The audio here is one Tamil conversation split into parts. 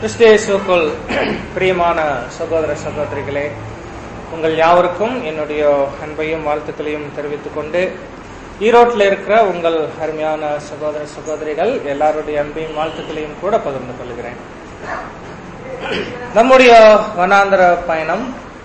கிறிஸ்தேசுக்குள் பிரியமான சகோதர சகோதரிகளே உங்கள் யாவருக்கும் என்னுடைய அன்பையும் வாழ்த்துக்களையும் தெரிவித்துக் கொண்டு ஈரோட்டில் இருக்கிற உங்கள் அருமையான சகோதர சகோதரிகள் எல்லாருடைய அன்பையும் வாழ்த்துக்களையும் கூட பகிர்ந்து கொள்கிறேன் நம்முடைய வனாந்தர பயணம்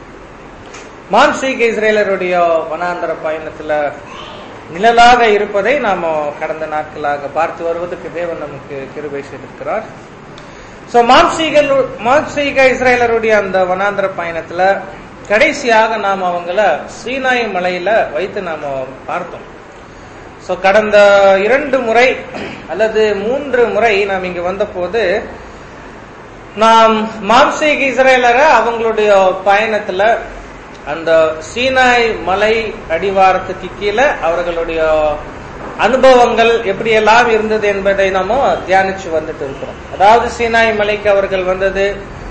மான்சீக இஸ்ரேலருடைய வனாந்தர பயணத்துல நிழலாக இருப்பதை நாம கடந்த நாட்களாக பார்த்து வருவதற்கு தேவன் நமக்கு கிருபை செய்திருக்கிறார் சோ மாம்சீக மாம்சீக இஸ்ரேலருடைய அந்த வனாந்தர பயணத்துல கடைசியாக நாம் அவங்கள சீனாய் மலையில வைத்து நாம பார்த்தோம் சோ கடந்த இரண்டு முறை அல்லது மூன்று முறை நாம் இங்க வந்த போது நாம் மாம்சீக இஸ்ரேலரை அவங்களுடைய பயணத்துல அந்த சீனாய் மலை அடிவாரத்துக்கு கீழே அவர்களுடைய அனுபவங்கள் எப்படியெல்லாம் இருந்தது என்பதை நாம தியானிச்சு வந்துட்டு இருக்கிறோம் அதாவது சீனாய் மலைக்கு அவர்கள் வந்தது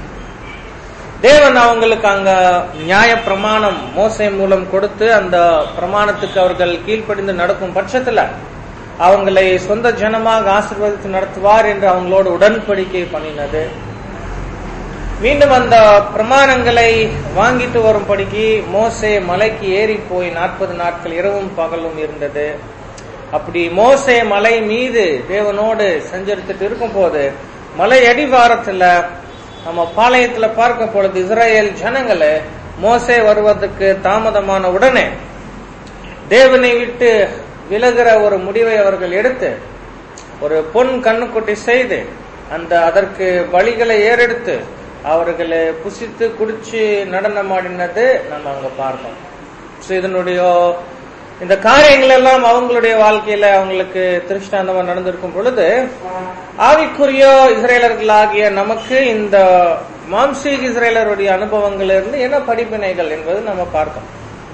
தேவன் அவங்களுக்கு அங்க நியாய பிரமாணம் மோசை மூலம் கொடுத்து அந்த பிரமாணத்துக்கு அவர்கள் கீழ்ப்படிந்து நடக்கும் பட்சத்துல அவங்களை சொந்த ஜனமாக ஆசீர்வதித்து நடத்துவார் என்று அவங்களோட உடன்படிக்கை பண்ணினது மீண்டும் அந்த பிரமாணங்களை வாங்கிட்டு வரும்படிக்கு மோசே மலைக்கு ஏறி போய் நாற்பது நாட்கள் இரவும் பகலும் இருந்தது அப்படி மோசே மலை மீது தேவனோடு சஞ்சரித்துட்டு இருக்கும் போது மலை அடிவாரத்துல நம்ம பாளையத்துல பார்க்க பொழுது இஸ்ரேல் ஜனங்களை மோசே வருவதற்கு தாமதமான உடனே தேவனை விட்டு விலகிற ஒரு முடிவை அவர்கள் எடுத்து ஒரு பொன் கண்ணுக்குட்டி செய்து அந்த அதற்கு வழிகளை ஏறெடுத்து அவர்களை புசித்து குடிச்சு நடனமாடினது நம்ம அங்க பார்த்தோம் இதனுடைய இந்த காரியங்கள் எல்லாம் அவங்களுடைய வாழ்க்கையில அவங்களுக்கு திருஷ்டாந்தமா நடந்திருக்கும் பொழுது ஆவிக்குரிய இஸ்ரேலர்களாகிய நமக்கு இந்த மாம்சீக் இஸ்ரேலருடைய அனுபவங்கள் இருந்து என்ன படிப்பினைகள் என்பது நம்ம பார்த்தோம்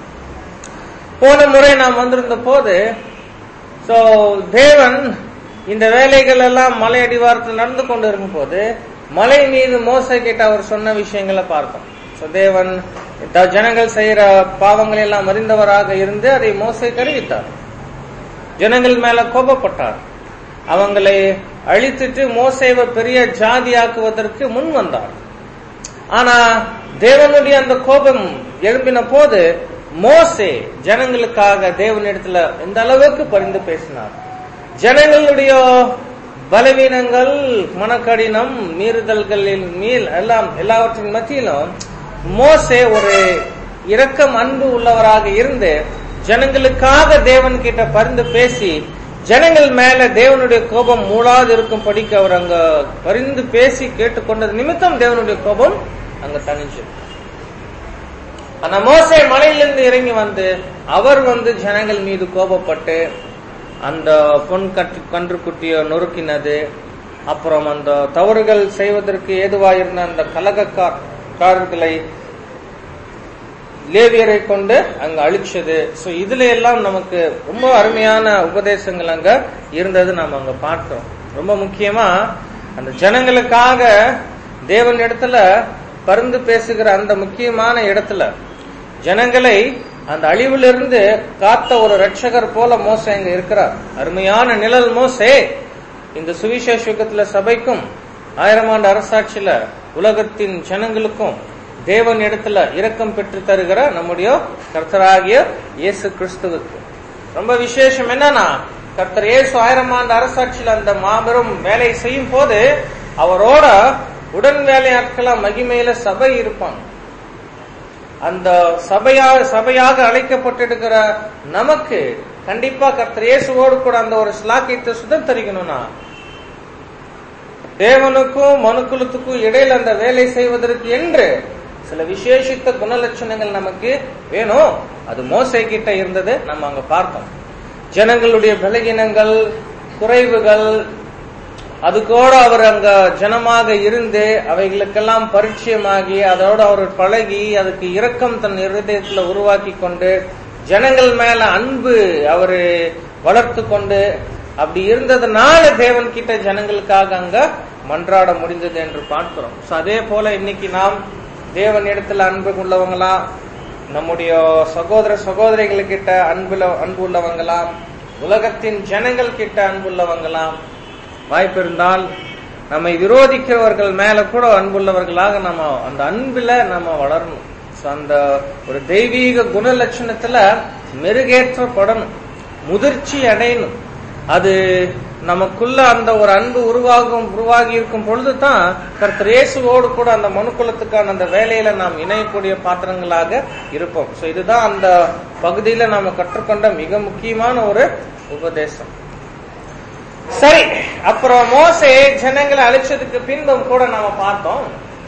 போன முறை நாம் வந்திருந்த போது சோ தேவன் இந்த வேலைகள் எல்லாம் மலை அடிவாரத்தில் நடந்து கொண்டு இருக்கும் போது மலை மீது மோச கிட்ட அவர் சொன்ன விஷயங்களை பார்த்தோம் தேவன் ஜனங்கள் செய்யற பாவங்கள் எல்லாம் அறிந்தவராக இருந்து அதை மோசை தெரிவித்தார் ஜனங்கள் மேல கோபப்பட்டார் அவங்களை அழித்துட்டு மோசைவை பெரிய ஜாதியாக்குவதற்கு முன் வந்தார் ஆனா தேவனுடைய அந்த கோபம் எழும்பின போது மோசே ஜனங்களுக்காக தேவனிடத்துல எந்த அளவுக்கு பரிந்து பேசினார் ஜனங்களுடைய பலவீனங்கள் மனக்கடினம் மீறுதல்களின் மீள் எல்லாம் எல்லாவற்றின் மத்தியிலும் மோசே ஒரு இரக்கம் அன்பு உள்ளவராக இருந்து ஜனங்களுக்காக தேவன் கிட்ட பரிந்து பேசி ஜனங்கள் மேல தேவனுடைய கோபம் மூளாது இருக்கும் படிக்க அவர் அங்க பரிந்து பேசி கேட்டுக்கொண்டது நிமித்தம் தேவனுடைய கோபம் அங்க தனிஞ்சு ஆனா மோசே மலையிலிருந்து இறங்கி வந்து அவர் வந்து ஜனங்கள் மீது கோபப்பட்டு அந்த பொன் கட்டு கன்றுக்குட்டிய நொறுக்கினது அப்புறம் அந்த தவறுகள் செய்வதற்கு ஏதுவாயிருந்த அந்த கலகக்காரர்களை லேவியரை கொண்டு அங்க அழிச்சது சோ இதுல எல்லாம் நமக்கு ரொம்ப அருமையான உபதேசங்கள் அங்க இருந்தது நாம அங்க பார்த்தோம் ரொம்ப முக்கியமா அந்த ஜனங்களுக்காக தேவன் இடத்துல பருந்து பேசுகிற அந்த முக்கியமான இடத்துல ஜனங்களை அந்த அழிவிலிருந்து காத்த ஒரு ரட்சகர் போல மோச இங்க இருக்கிறார் அருமையான நிழல் மோசே இந்த சுவிசேஷ யுகத்துல சபைக்கும் ஆயிரம் ஆண்டு அரசாட்சியில உலகத்தின் ஜனங்களுக்கும் தேவன் இடத்துல இரக்கம் பெற்று தருகிற நம்முடைய கர்த்தராகிய இயேசு கிறிஸ்துவுக்கு ரொம்ப விசேஷம் என்னன்னா கர்த்தர் இயேசு ஆயிரம் ஆண்டு அரசாட்சியில் அந்த மாபெரும் வேலையை செய்யும் போது அவரோட உடன் வேலையாட்களா மகிமையில சபை இருப்பாங்க அந்த சபையாக சபையாக அழைக்கப்பட்டிருக்கிற நமக்கு கண்டிப்பா கர்த்தர் இயேசுவோடு கூட அந்த ஒரு ஸ்லாக்கியத்தை சுதந்திரிக்கணும்னா தேவனுக்கும் மனுக்குலத்துக்கும் இடையில அந்த வேலை செய்வதற்கு என்று சில விசேஷித்த குணலட்சணங்கள் நமக்கு வேணும் அது மோசை கிட்ட இருந்தது நம்ம அங்க பார்த்தோம் ஜனங்களுடைய பலகீனங்கள் குறைவுகள் அதுக்கோட அவர் அங்க ஜனமாக இருந்து அவைகளுக்கெல்லாம் பரிச்சயமாகி அதோட அவர் பழகி அதுக்கு இரக்கம் தன் இருதயத்துல உருவாக்கி கொண்டு ஜனங்கள் மேல அன்பு அவரு வளர்த்து கொண்டு அப்படி இருந்ததுனால தேவன் கிட்ட ஜனங்களுக்காக அங்க மன்றாட முடிந்தது என்று பார்க்கிறோம் அதே போல இன்னைக்கு நாம் தேவன் இடத்துல அன்பு உள்ளவங்களா நம்முடைய சகோதர சகோதரிகள் கிட்ட அன்புல அன்பு உள்ளவங்களாம் உலகத்தின் ஜனங்கள் கிட்ட அன்புள்ளவங்களாம் வாய்ப்பு இருந்தால் நம்மை விரோதிக்கிறவர்கள் மேல கூட அன்புள்ளவர்களாக நம்ம அந்த அன்புல நம்ம வளரணும் So, அந்த ஒரு தெய்வீக குணலட்சணத்துல மெருகேற்றப்படணும் முதிர்ச்சி அடையணும் அது நமக்குள்ள அந்த ஒரு அன்பு உருவாகும் உருவாகி இருக்கும் பொழுதுதான் கர்த்தர் இயேசுவோடு கூட அந்த மனுக்குலத்துக்கான அந்த வேலையில நாம் இணையக்கூடிய பாத்திரங்களாக இருப்போம் சோ இதுதான் அந்த பகுதியில நாம கற்றுக்கொண்ட மிக முக்கியமான ஒரு உபதேசம் சரி அப்புறம் மோசே ஜனங்களை அழிச்சதுக்கு பின்பும் கூட நாம பார்த்தோம்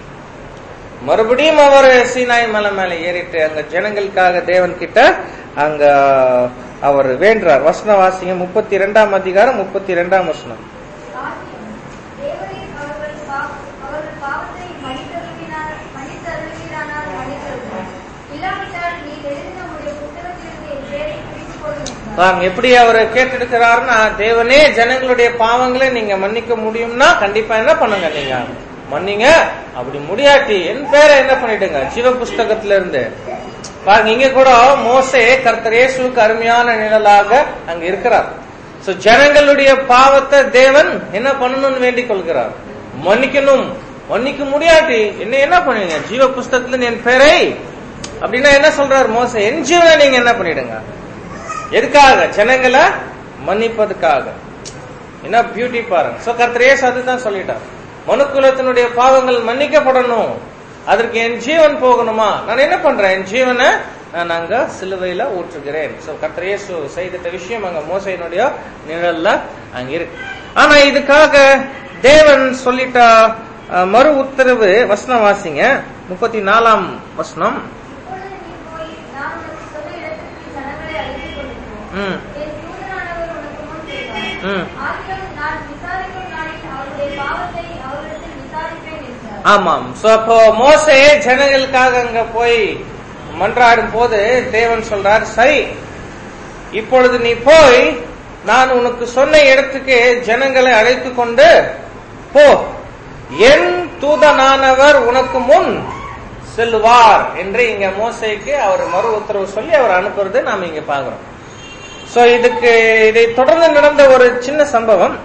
மறுபடியும் அவர் சீனாய் மலை மேல ஏறிட்டு அங்க ஜனங்களுக்காக தேவன் கிட்ட அங்க அவர் வேண்டுறார் வசனவாசிங்க முப்பத்தி இரண்டாம் அதிகாரம் முப்பத்தி இரண்டாம் வசனம் ஆகியும் தேவரீர் அவர்கள் பா- அவர்கள் பாவத்தை மன்னித்தருளினார் மன்னித்தருளுவீரானால் மன்னித்தருளும். இல்லாவிட்டால் நீ எழுதின உடைய புத்தகத்திலிருந்து என் பேரை பிரித்துக் கொள்ளும் என்றார். பாருங்க, எப்படி அவர் கேட்டெடுக்கிறாருன்னா தேவனே ஜனங்களுடைய பாவங்களை நீங்க மன்னிக்க முடியும்னா கண்டிப்பா என்ன பண்ணுங்க நீங்க மன்னிங்க அப்படி முடியாட்டி என் பேரை என்ன பண்ணிடுங்க ஜீவ புஸ்தகத்துல இருந்து பாருங்க இங்க கூட மோசே கர்த்தர் இயேசுவுக்கு அருமையான நிழலாக அங்க இருக்கிறார் சோ ஜனங்களுடைய பாவத்தை தேவன் என்ன பண்ணணும்னு வேண்டிக் கொள்கிறார் மன்னிக்கணும் மன்னிக்க முடியாட்டி என்ன என்ன பண்ணுவீங்க ஜீவ புஸ்தகத்துல இருந்து என் பேரை அப்படின்னா என்ன சொல்றாரு மோசே என் ஜீவனை நீங்க என்ன பண்ணிடுங்க எதுக்காக ஜனங்களை மன்னிப்பதுக்காக என்ன பியூட்டி பாருங்க சோ கர்த்தர் இயேசு அதுதான் சொல்லிட்டார் மனுக்குலத்தினுடைய பாவங்கள் மன்னிக்கப்படணும் அதற்கு என் ஜீவன் போகணுமா நான் என்ன பண்றேன் என் ஜீவனை நான் அங்க சிலுவையில ஊற்றுகிறேன் சோ கர்த்தர் இயேசு செய்திட்ட விஷயம் அங்க மோசையினுடைய நிழல்ல அங்க இருக்கு ஆனா இதுக்காக தேவன் சொல்லிட்ட அஹ், மறு உத்தரவு வசனம் வாசிங்க முப்பத்தி நாலாம் வசனம் இப்பொழுது நீ போய் நான் உனக்கு சொன்ன இடத்திற்கு ஜனங்களை அழைத்துக் கொண்டு போ. ம் என் தூதனானவர் உனக்கு முன் செல்வார். ம் ஆகிலும் நான் விசாரிக்கும் நாளில் அவருடைய பாவத்தை அவரிடத்தில் விசாரிப்பேன் என்றார். ஆமாம் சோ அப்போ மோசே ஜனங்களுக்காக அங்க போய் மன்றாடும் போது தேவன் சொல்றார் சரி இப்பொழுது நீ போய் நான் உனக்கு சொன்ன இடத்துக்கு ஜனங்களை அழைத்து கொண்டு போ என் தூதனானவர் உனக்கு முன் செல்வார் என்று இங்க மோசைக்கு அவர் மறு உத்தரவு சொல்லி அவர் அனுப்புறது நாம இங்க பாக்குறோம் சோ இதுக்கு இதை தொடர்ந்து நடந்த ஒரு சின்ன சம்பவம்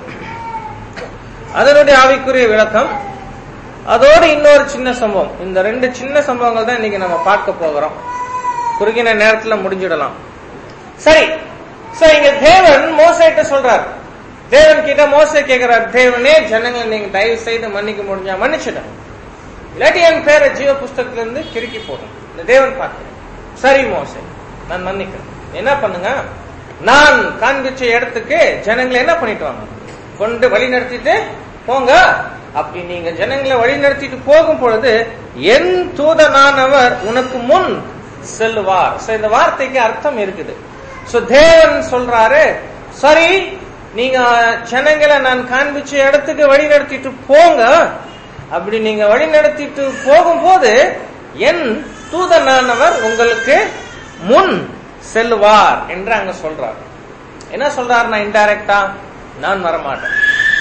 அதனுடைய ஆவிக்குரிய விளக்கம் அதோடு இன்னொரு சின்ன சம்பவம் இந்த ரெண்டு சின்ன சம்பவங்கள் தான் இன்னைக்கு நம்ம பார்க்க போகிறோம் குறுகின நேரத்துல முடிஞ்சிடலாம் சரி சோ இங்க தேவன் மோசைட்ட சொல்றார் தேவன் கிட்ட மோசை கேட்கிறார் தேவனே ஜனங்களை நீங்க தயவு செய்து மன்னிக்க முடிஞ்சா மன்னிச்சிடுங்க இல்லாட்டி என் பேரை ஜீவ புஸ்தகத்துல இருந்து கிறுக்கி போடும் இந்த தேவன் பார்க்கிறேன் சரி மோசை நான் மன்னிக்கிறேன் என்ன பண்ணுங்க நான் காண்பிச்ச இடத்துக்கு ஜனங்களை என்ன பண்ணிட்டு வாங்க கொண்டு வழி நடத்திட்டு போங்க அப்படி நீங்க ஜனங்களை வழி நடத்திட்டு போகும் பொழுது என் தூதனானவர் உனக்கு முன் செல்லுவார் So, இந்த வார்த்தைக்கு அர்த்தம் இருக்குது சோ தேவன் சொல்றாரு சரி நீங்க ஜனங்களை நான் காண்பிச்ச இடத்துக்கு வழி நடத்திட்டு போங்க அப்படி நீங்க வழி நடத்திட்டு போகும்போது என் தூதனானவர் உங்களுக்கு முன் செல்லுவார் என்று அங்க சொல்றார் என்ன சொல்றாருன்னா இன்டைரக்டா நான் வரமாட்டேன்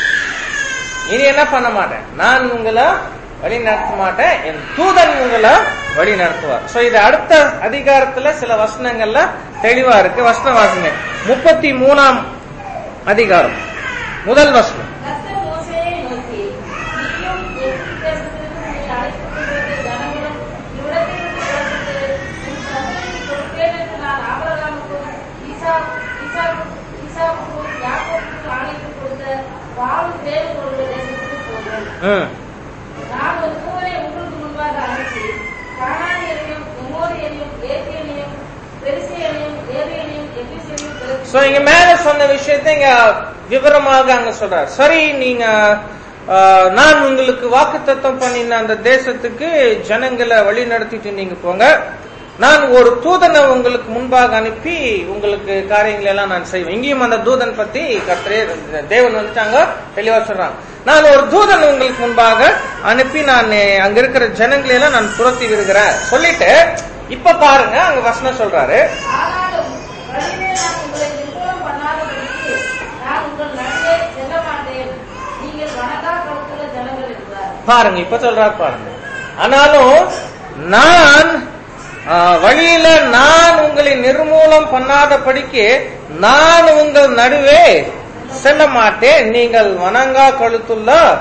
இனி என்ன பண்ண மாட்டேன் நான் உங்களை வழி நடத்த மாட்டேன் என் தூதன் உங்களை வழி நடத்துவார் சோ இது அடுத்த அதிகாரத்துல சில வசனங்கள்ல தெளிவா இருக்கு வசன வாசனை முப்பத்தி மூணாம் அதிகாரம் முதல் வசனம் கர்த்தர் மோசேயை நோக்கி, நீயும் எகிப்து தேசத்திலிருந்து உன்னை அழைத்துக் கொண்டுவந்த ஜனங்களும் இவ்விடத்திலிருந்து புறப்பட்டு, உன் சந்ததிக்கு கொடுப்பேன் என்று நான் ஆபிரகாமுக்கும், ஈசாக்- ஈசாக்கு- ஈசாக்குக்கும், யாக்கோபுக்கும் ஆணையிட்டுக் கொடுத்த வாழும் வேறு ஒரு தேசத்துக்கு போங்கள். ம் நான் ஒரு தூதனை உங்களுக்கு முன்பாக அனுப்பி, கானானியரையும், எமோரியரையும், ஏத்தியனையும், பெரிசியனையும், ஏவியனையும், எபிசியனையும் பிறகு- சோ இங்க மேல சொன்ன விஷயத்தை இங்க விவரமாக அங்க சொல்றார் சரி நீங்க ஆஹ், நான் உங்களுக்கு வாக்குத்தத்தம் பண்ணின அந்த தேசத்துக்கு ஜனங்களை வழி நடத்திட்டு நீங்க போங்க நான் ஒரு தூதனை உங்களுக்கு முன்பாக அனுப்பி உங்களுக்கு காரியங்களை எல்லாம் நான் செய்வேன் இங்கேயும் அந்த தூதன் பத்தி கர்த்தரே தேவன் வந்துட்டாங்க தெளிவா சொல்றாங்க நான் ஒரு தூதன் உங்களுக்கு முன்பாக அனுப்பி நான் அங்க இருக்கிற ஜனங்களை எல்லாம் நான் துரத்தி விடுகிறேன் சொல்லிட்டு இப்ப பாருங்க அங்க வசனம் சொல்றாரு ஆனாலும் வழியிலே நான் உங்களை நிர்மூலம் பண்ணாதபடிக்கு நான் உங்கள் நடுவே செல்ல மாட்டேன் நீங்கள் வணங்கா கழுத்துள்ள ஜனங்கள் என்றார் பாருங்க இப்ப சொல்றாரு பாருங்க ஆனாலும் நான் ஆ, வழியில நான் உங்களை நிர்மூலம் பண்ணாதபடிக்கு நான் உங்கள் நடுவே செல்ல மாட்டேன் நீங்கள் வணங்கா கழுத்துள்ள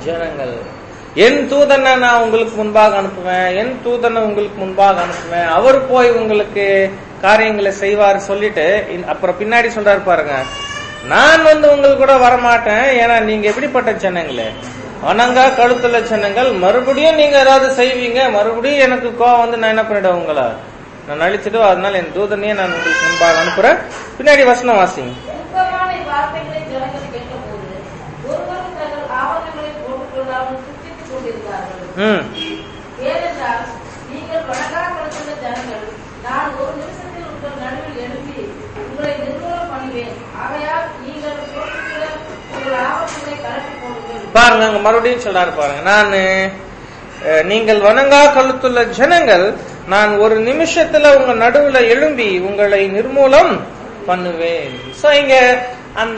ஜனங்கள் என் தூதனை நான் உங்களுக்கு முன்பாக அனுப்புவேன் என் தூதனை உங்களுக்கு முன்பாக அனுப்புவேன் அவர் போய் உங்களுக்கு காரியங்களை செய்வார் சொல்லிட்டு இந்த- அப்புறம் பின்னாடி சொல்றாரு பாருங்க நான் வந்து உங்களுக்கு கூட வரமாட்டேன் ஏன்னா நீங்க எப்படிப்பட்ட ஜனங்களே வணங்கா கழுத்துள்ள ஜனங்கள் மறுபடியும் நீங்க ஏதாவது செய்வீங்க மறுபடியும் எனக்கு கோவம் வந்து நான் என்ன பண்ணிடுவேன் உங்களை நான் அழிச்சிடுவேன் அதனால என் தூதனையே நான் உங்களுக்கு முன்பாக அனுப்புறேன் பின்னாடி வசனம் வாசிங்க சுருக்கமான வார்த்தைகளை ஜனங்கள் கேட்டபோது ஒருவரும் தங்கள் ஆவணங்களை போட்டுக்கொள்ளாமல் சுற்றித்துக் கொண்டிருந்தார்கள் ம் ஏனென்றால் நீங்கள் வணங்காப்படுத்துள்ள ஜனங்கள் நான் ஒரு நிமிஷத்தில் உங்கள் நடுவில் எழுப்பி உங்களை நிர்மூலம் பண்ணுவேன் ஆகையால் நீங்கள் போட்டுக்கிற உங்கள் ஆபத்துகளை கலட்டி போடுங்கள் பாருங்க அங்க மறுபடியும் சொல்றாரு பாருங்க நான் நீங்கள் வணங்கா கழுத்துள்ள ஜனங்கள் நான் ஒரு நிமிஷத்துல உங்க நடுவுல எழும்பி உங்களை நிர்மூலம் பண்ணுவேன் சோ இங்க அந்த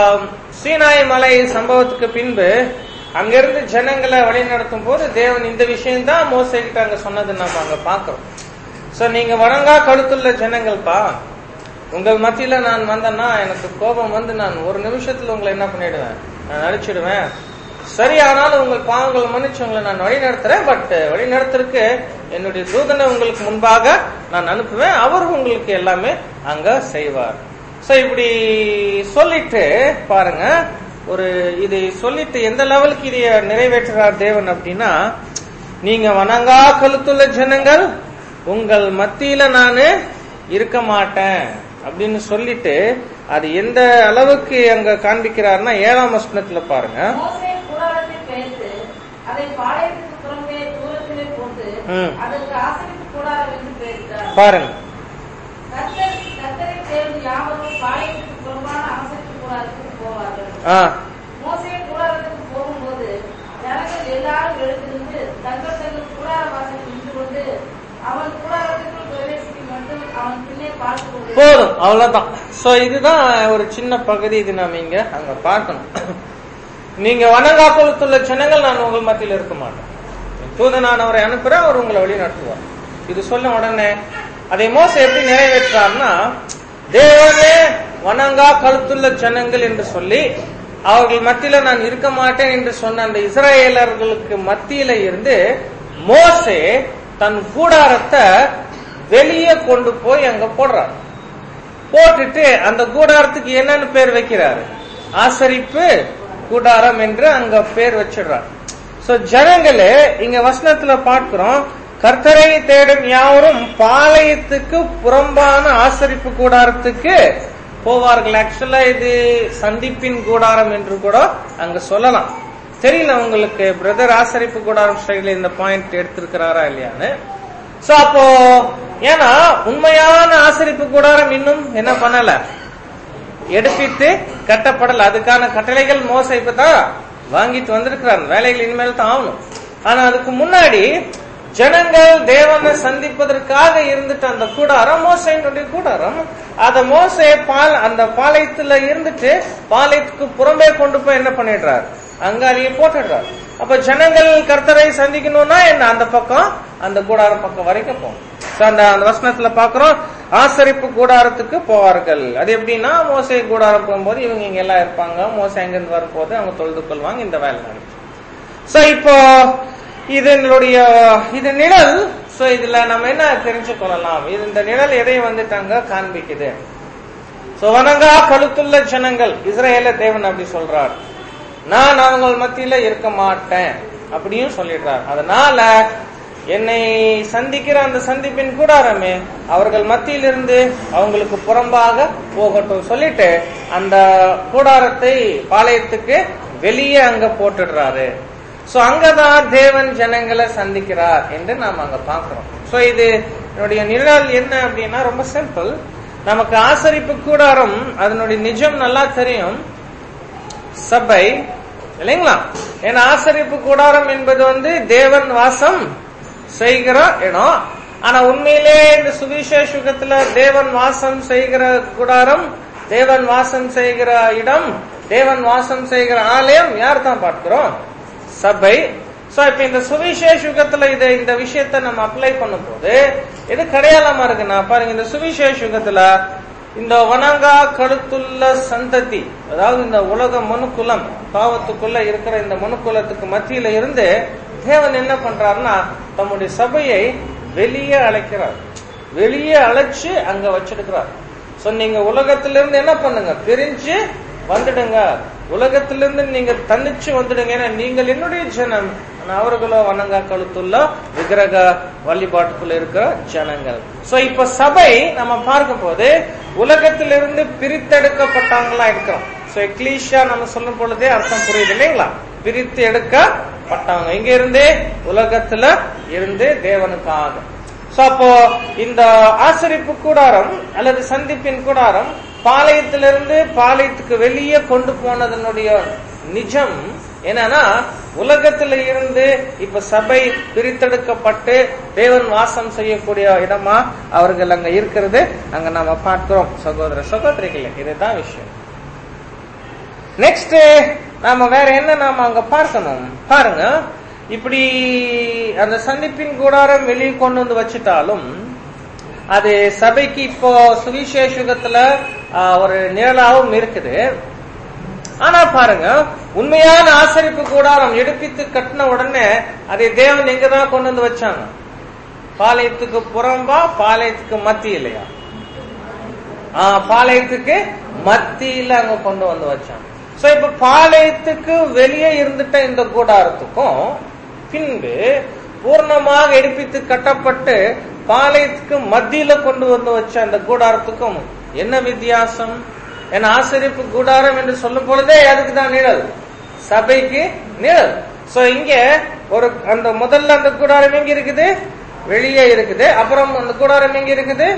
சீனாய் மலை சம்பவத்துக்கு பின்பு அங்கிருந்து ஜனங்களை வழிநடத்தும் போது தேவன் இந்த விஷயம் தான் மோசைக்கிட்ட அங்க சொன்னது நம்ம அங்க பாக்குறோம் சோ நீங்க வணங்கா கழுத்துள்ள ஜனங்கள்பா உங்கள் மத்தியில நான் வந்தேன்னா எனக்கு கோபம் வந்து நான் ஒரு நிமிஷத்துல உங்களை என்ன பண்ணிடுவேன் நான் அழிச்சிடுவேன் சரி ஆனாலும் உங்கள் பாவங்களை மன்னிச்சு உங்களை நான் வழி நடத்துறேன் பட் வழி நடத்துறதுக்கு என்னுடைய தூதனை உங்களுக்கு முன்பாக நான் அனுப்புவேன் அவர் உங்களுக்கு எல்லாமே அங்க செய்வார் சோ இப்படி சொல்லிட்டு பாருங்க ஒரு இது சொல்லிட்டு எந்த லெவலுக்கு இதைய நிறைவேற்றுறார் தேவன் அப்படின்னா நீங்க வணங்கா கழுத்துள்ள ஜனங்கள் உங்கள் மத்தியில நானு இருக்க மாட்டேன் அப்படின்னு சொல்லிட்டு அது எந்த அளவுக்கு அங்க காண்பிக்கிறாருன்னா ஏழாம் வசனத்துல பாருங்க மோசே கூடாரத்தை பெயர்த்து அதை பாளையத்துக்கு புறம்பே தூரத்திலே போட்டு ம். அதற்கு ஆசிரியத்து கூடாரம் என்று பெயரிட்டார் பாருங்க கர்த்தர் கர்த்தரை தேடும் யாவரும் பாளையத்துக்கு புறம்பான ஆசிரியத்து கூடாரத்துக்கு போவார்கள் ஆ மோசே கூடாரத்துக்கு போகும்போது ஜனங்கள் எல்லாரும் எழுந்திருந்து தங்கள் தங்கள் கூடார வாசலில் நின்று கொண்டு அவன் கூடாரத்துக்குள் பிரவேசிக்கும் மட்டும் அவன் பின்னே பார்த்து கொண்டு போதும் அவ்வளவுதான் சோ இதுதான் ஒரு சின்ன பகுதி இது நாம இங்க அங்க பார்க்கணும் நீங்க வணங்கா கொளுத்துள்ள ஜனங்கள் நான் உங்கள் மத்தியில் இருக்க மாட்டேன் தூத நான் அவரை அனுப்புறேன் அவர் உங்களை வழி நடத்துவார் இது சொல்ல உடனே அதை மோச எப்படி நிறைவேற்றார்னா தேவனே வணங்கா கழுத்துள்ள ஜனங்கள் என்று சொல்லி அவர்கள் மத்தியில நான் இருக்க மாட்டேன் என்று சொன்ன அந்த இஸ்ரேலர்களுக்கு மத்தியில இருந்து மோசே தன் கூடாரத்தை வெளியே கொண்டு போய் அங்க போடுறார் போட்டுட்டு அந்த கூடாரத்துக்கு என்னன்னு பேர் வைக்கிறாரு ஆசரிப்பு கூடாரம் என்று அங்க பேர் வச்சிடுறார் சோ ஜனங்களே இங்க வசனத்துல பார்க்கிறோம் கர்த்தரை தேடும் யாவரும் பாளையத்துக்கு புறம்பான ஆசரிப்பு கூடாரத்துக்கு போவார்கள் ஆக்சுவலா இது சந்திப்பின் கூடாரம் என்று கூட அங்க சொல்லலாம் தெரியல உங்களுக்கு பிரதர் ஆசரிப்பு கூடாரம் ஸ்டைல இந்த பாயிண்ட் எடுத்திருக்கிறாரா இல்லையான்னு சோ அப்போ ஏன்னா உண்மையான ஆசரிப்பு கூடாரம் இன்னும் என்ன பண்ணல எடுப்பித்து கட்டப்படல அதுக்கான கட்டளைகள் மோச இப்பதான் வாங்கிட்டு வந்திருக்கிறார் வேலைகள் இனிமேல் தான் ஆகணும் ஆனா அதுக்கு முன்னாடி ஜனங்கள் தேவனை சந்திப்பதற்காக இருந்துட்டு அந்த கூடாரம் மோசையினுடைய கூடாரம் அத மோசை பால் அந்த பாளையத்துல இருந்துட்டு பாளையத்துக்கு புறம்பே கொண்டு போய் என்ன பண்ணிடுறார் அங்க அதையே போட்டுடுறார் அப்ப ஜனங்கள் கர்த்தரை சந்திக்கணும்னா என்ன அந்த பக்கம் அந்த கூடாரம் பக்கம் வரைக்கும் போகும் So, அந்த அந்த வசனத்துல பாக்குறோம் ஆசரிப்பு கூடாரத்துக்கு போவார்கள் அது எப்படின்னா மோசை கூடாரம் போகும்போது இவங்க இங்க எல்லாம் இருப்பாங்க மோசை எங்கிருந்து வரும்போது அவங்க தொழுது கொள்வாங்க இந்த வேலை நடக்கும் சோ இப்போ இதனுடைய இது நிழல் சோ இதுல நம்ம என்ன தெரிஞ்சு கொள்ளலாம் இது இந்த நிழல் எதை வந்துட்டாங்க காண்பிக்குது சோ வணங்கா கழுத்துள்ள ஜனங்கள் இஸ்ரேல தேவன் அப்படி சொல்றார் நான் அவங்க மத்தியில இருக்க மாட்டேன் அப்படியும் சொல்லிடுறார் அதனால என்னை சந்திக்கிற அந்த சந்திப்பின் கூடாரமே அவர்கள் மத்தியிலிருந்து அவங்களுக்கு புறம்பாக போகட்டும் சொல்லிட்டு அந்த கூடாரத்தை பாளையத்துக்கு வெளியே அங்க போட்டுடுறாரு சோ அங்கதான் தேவன் ஜனங்களை சந்திக்கிறார் என்று நாம் அங்க பாக்குறோம் சோ இது என்னுடைய நிழல் என்ன அப்படின்னா ரொம்ப சிம்பிள் நமக்கு ஆசரிப்பு கூடாரம் அதனுடைய நிஜம் நல்லா தெரியும் சபை இல்லைங்களா ஏன்னா ஆசரிப்பு கூடாரம் என்பது வந்து தேவன் வாசம் செய்கிற இடம் ஆனா உண்மையிலே இந்த சுவிசேஷ யுகத்துல தேவன் வாசம் செய்கிற கூடாரம் தேவன் வாசம் செய்கிற இடம் தேவன் வாசம் செய்கிற ஆலயம் யார் தான் பார்க்கிறோம் சபை சோ இப்ப இந்த சுவிசேஷ யுகத்துல இது இந்த விஷயத்தை நம்ம அப்ளை பண்ணும்போது இது கடையாளமா இருக்குன்னா பாருங்க இந்த சுவிசேஷ யுகத்துல இந்த வனங்கா கழுத்துள்ள சந்ததி அதாவது இந்த உலக மனுக்குலம் பாவத்துக்குள்ள இருக்கிற இந்த மனுக்குலத்துக்கு மத்தியில இருந்து தேவன் என்ன பண்றாருன்னா தம்முடைய சபையை வெளியே அழைக்கிறார் வெளியே அழைச்சு அங்க வச்சிருக்கிறார் சோ நீங்க உலகத்திலிருந்து என்ன பண்ணுங்க பிரிஞ்சு வந்துடுங்க உலகத்திலிருந்து நீங்க தன்னிச்சு வந்துடுங்க ஏன்னா நீங்கள் என்னுடைய ஜனம் ஆனா அவர்களோ வணங்கா கழுத்துள்ள விக்கிரக வழிபாட்டுக்குள்ள இருக்கிற ஜனங்கள் சோ இப்ப சபை நம்ம பார்க்கும் போது உலகத்திலிருந்து பிரித்தெடுக்கப்பட்டவங்களா இருக்கிறோம் சோ எக்லீஷியா நம்ம சொல்லும் பொழுதே அர்த்தம் புரியுது இல்லைங்களா பிரித்து எடுக்கப்பட்டவங்க இங்க இருந்து உலகத்துல இருந்து தேவனுக்காக சோ அப்போ இந்த ஆசரிப்பு கூடாரம் அல்லது சந்திப்பின் கூடாரம் பாளையத்திலிருந்து பாளையத்துக்கு வெளியே கொண்டு போனதனுடைய நிஜம் என்னன்னா உலகத்துல இருந்து இப்ப சபை பிரித்தெடுக்கப்பட்டு தேவன் வாசம் செய்யக்கூடிய இடமா அவர்கள் அங்க இருக்கிறது அங்க நாம பார்க்கிறோம் சகோதர சகோதரிகளே இதுதான் விஷயம் நெக்ஸ்ட் நாம வேற என்ன நாம அங்க பார்க்கணும் பாருங்க இப்படி அந்த சந்திப்பின் கூடாரம் வெளியே கொண்டு வந்து வச்சுட்டாலும் அது சபைக்கு இப்போ சுவிசேஷகத்துல ஆஹ், ஒரு நிழலாவும் இருக்குது ஆனா பாருங்க உண்மையான ஆசரிப்பு கூடாரம் எடுப்பித்து கட்டின உடனே அதை தேவன் எங்கதான் கொண்டு வந்து வச்சாங்க பாளையத்துக்கு புறம்பா பாளையத்துக்கு மத்தியிலையா ஆஹ் பாளையத்துக்கு மத்தியில அங்க கொண்டு வந்து வச்சாங்க சோ இப்ப பாளையத்துக்கு வெளியே இருந்துட்ட இந்த கூடாரத்துக்கும் பின்பு பூர்ணமாக எடுப்பித்து கட்டப்பட்டு பாளையத்துக்கு மத்தியில கொண்டு வந்து வச்ச அந்த கூடாரத்துக்கும் என்ன வித்தியாசம் ஏன்னா ஆசிரியப்பு கூடாரம் என்று சொல்லும் பொழுதே அதுக்கு தான் நிழல் சபைக்கு நிழல் சோ இங்க ஒரு அந்த முதல்ல அந்த கூடாரம் எங்க இருக்குது வெளியே இருக்குது அப்புறம் அந்த கூடாரம் எங்க இருக்குது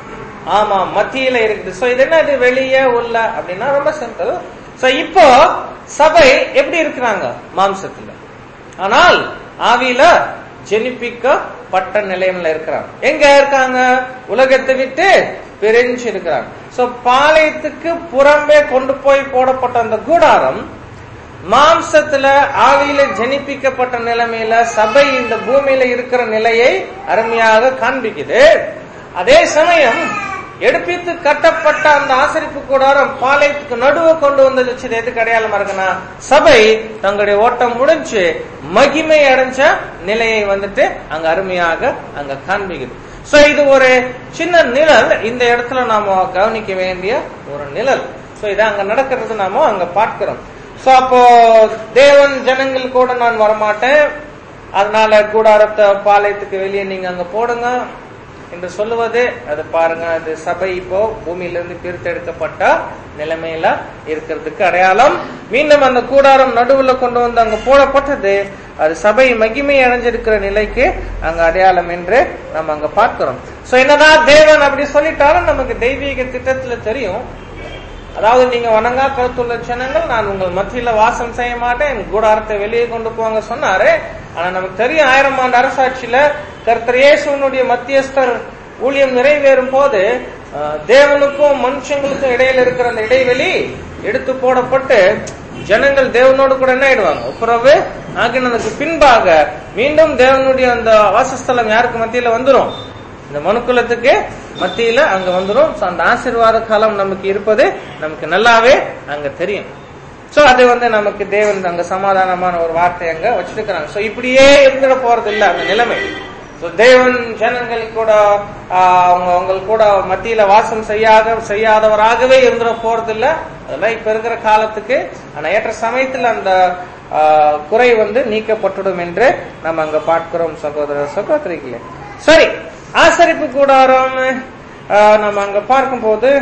ஆமா மத்தியில இருக்குது சோ இது என்ன இது வெளியே உள்ள அப்படின்னா ரொம்ப சிம்பிள் சோ இப்போ சபை எப்படி இருக்கிறாங்க மாம்சத்துல ஆனால் ஆவியில ஜெனிப்பிக்கப்பட்ட நிலையில இருக்கிறாங்க எங்க இருக்காங்க உலகத்தை விட்டு பிரிஞ்சு இருக்கிறாங்க சோ பாளையத்துக்கு புறம்பே கொண்டு போய் போடப்பட்ட அந்த கூடாரம் மாம்சத்துல ஆவியில ஜனிப்பிக்கப்பட்ட நிலைமையில சபை இந்த பூமியில இருக்கிற நிலையை அருமையாக காண்பிக்குது அதே சமயம் எடுப்பித்து கட்டப்பட்ட அந்த ஆசரிப்பு கூடாரம் பாளையத்துக்கு நடுவே கொண்டு வந்து வச்சது எதுக்கு அடையாளமா இருக்குன்னா சபை தங்களுடைய ஓட்டம் முடிஞ்சு மகிமை அடைஞ்ச நிலையை வந்துட்டு அங்க அருமையாக அங்க காண்பிக்குது சோ இது ஒரு சின்ன நிழல் இந்த இடத்துல நாம கவனிக்க வேண்டிய ஒரு நிழல் சோ இது அங்க நடக்கிறது நாம அங்க பார்க்கிறோம் சோ அப்போ தேவன் ஜனங்கள் கூட நான் வரமாட்டேன் அதனால கூடாரத்தை பாளையத்துக்கு வெளியே நீங்க அங்க போடுங்க என்று சொல்லுவது அது பாருங்க அது சபை இப்போ பூமியிலிருந்து பிரித்தெடுக்கப்பட்ட நிலைமையில இருக்கிறதுக்கு அடையாளம் மீண்டும் அந்த கூடாரம் நடுவுல கொண்டு வந்து அங்க போடப்பட்டது அது சபை மகிமை அடைஞ்சிருக்கிற நிலைக்கு அங்க அடையாளம் என்று நம்ம அங்க பார்க்கிறோம் சோ என்னதான் தேவன் அப்படி சொல்லிட்டாலும் நமக்கு தெய்வீக திட்டத்துல தெரியும் அதாவது நீங்க வணங்கா கருத்துள்ள ஜனங்கள் நான் உங்கள் மத்தியில வாசம் செய்ய மாட்டேன் என் கூடாரத்தை வெளியே கொண்டு போங்க சொன்னாரு ஆனா நமக்கு தெரியும் ஆயிரம் ஆண்டு அரசாட்சியில கர்த்தர் இயேசுனுடைய மத்தியஸ்தர் ஊழியம் நிறைவேறும் போது அஹ், தேவனுக்கும் மனுஷங்களுக்கும் இடையில இருக்கிற அந்த இடைவெளி எடுத்து போடப்பட்டு ஜனங்கள் தேவனோடு கூட என்ன ஆயிடுவாங்க ஒப்புரவு ஆகினதுக்கு பின்பாக மீண்டும் தேவனுடைய அந்த வாசஸ்தலம் யாருக்கு மத்தியில வந்துரும் இந்த மனுக்குலத்துக்கு மத்தியில அங்க வந்துரும் So, அந்த ஆசீர்வாத காலம் நமக்கு இருப்பது நமக்கு நல்லாவே அங்க தெரியும் சோ அது வந்து நமக்கு தேவன் அங்க சமாதானமான ஒரு வார்த்தை அங்க வச்சிருக்கிறாங்க சோ இப்படியே இருந்துட போறது இல்ல அந்த நிலைமை சோ தேவன் ஜனங்கள் கூட ஆஹ், அவங்க அவங்க கூட மத்தியில வாசம் செய்யாத செய்யாதவராகவே இருந்துட போறது இல்ல அதெல்லாம் இப்ப இருக்கிற காலத்துக்கு ஆனா ஏற்ற சமயத்துல அந்த ஆஹ், குறை வந்து நீக்கப்பட்டுடும் என்று நம்ம அங்க பார்க்கிறோம் சகோதர சகோதரிகளே சரி ஆசரிப்பு கூடாரம் ஆஹ், நம்ம அங்க பார்க்கும்போது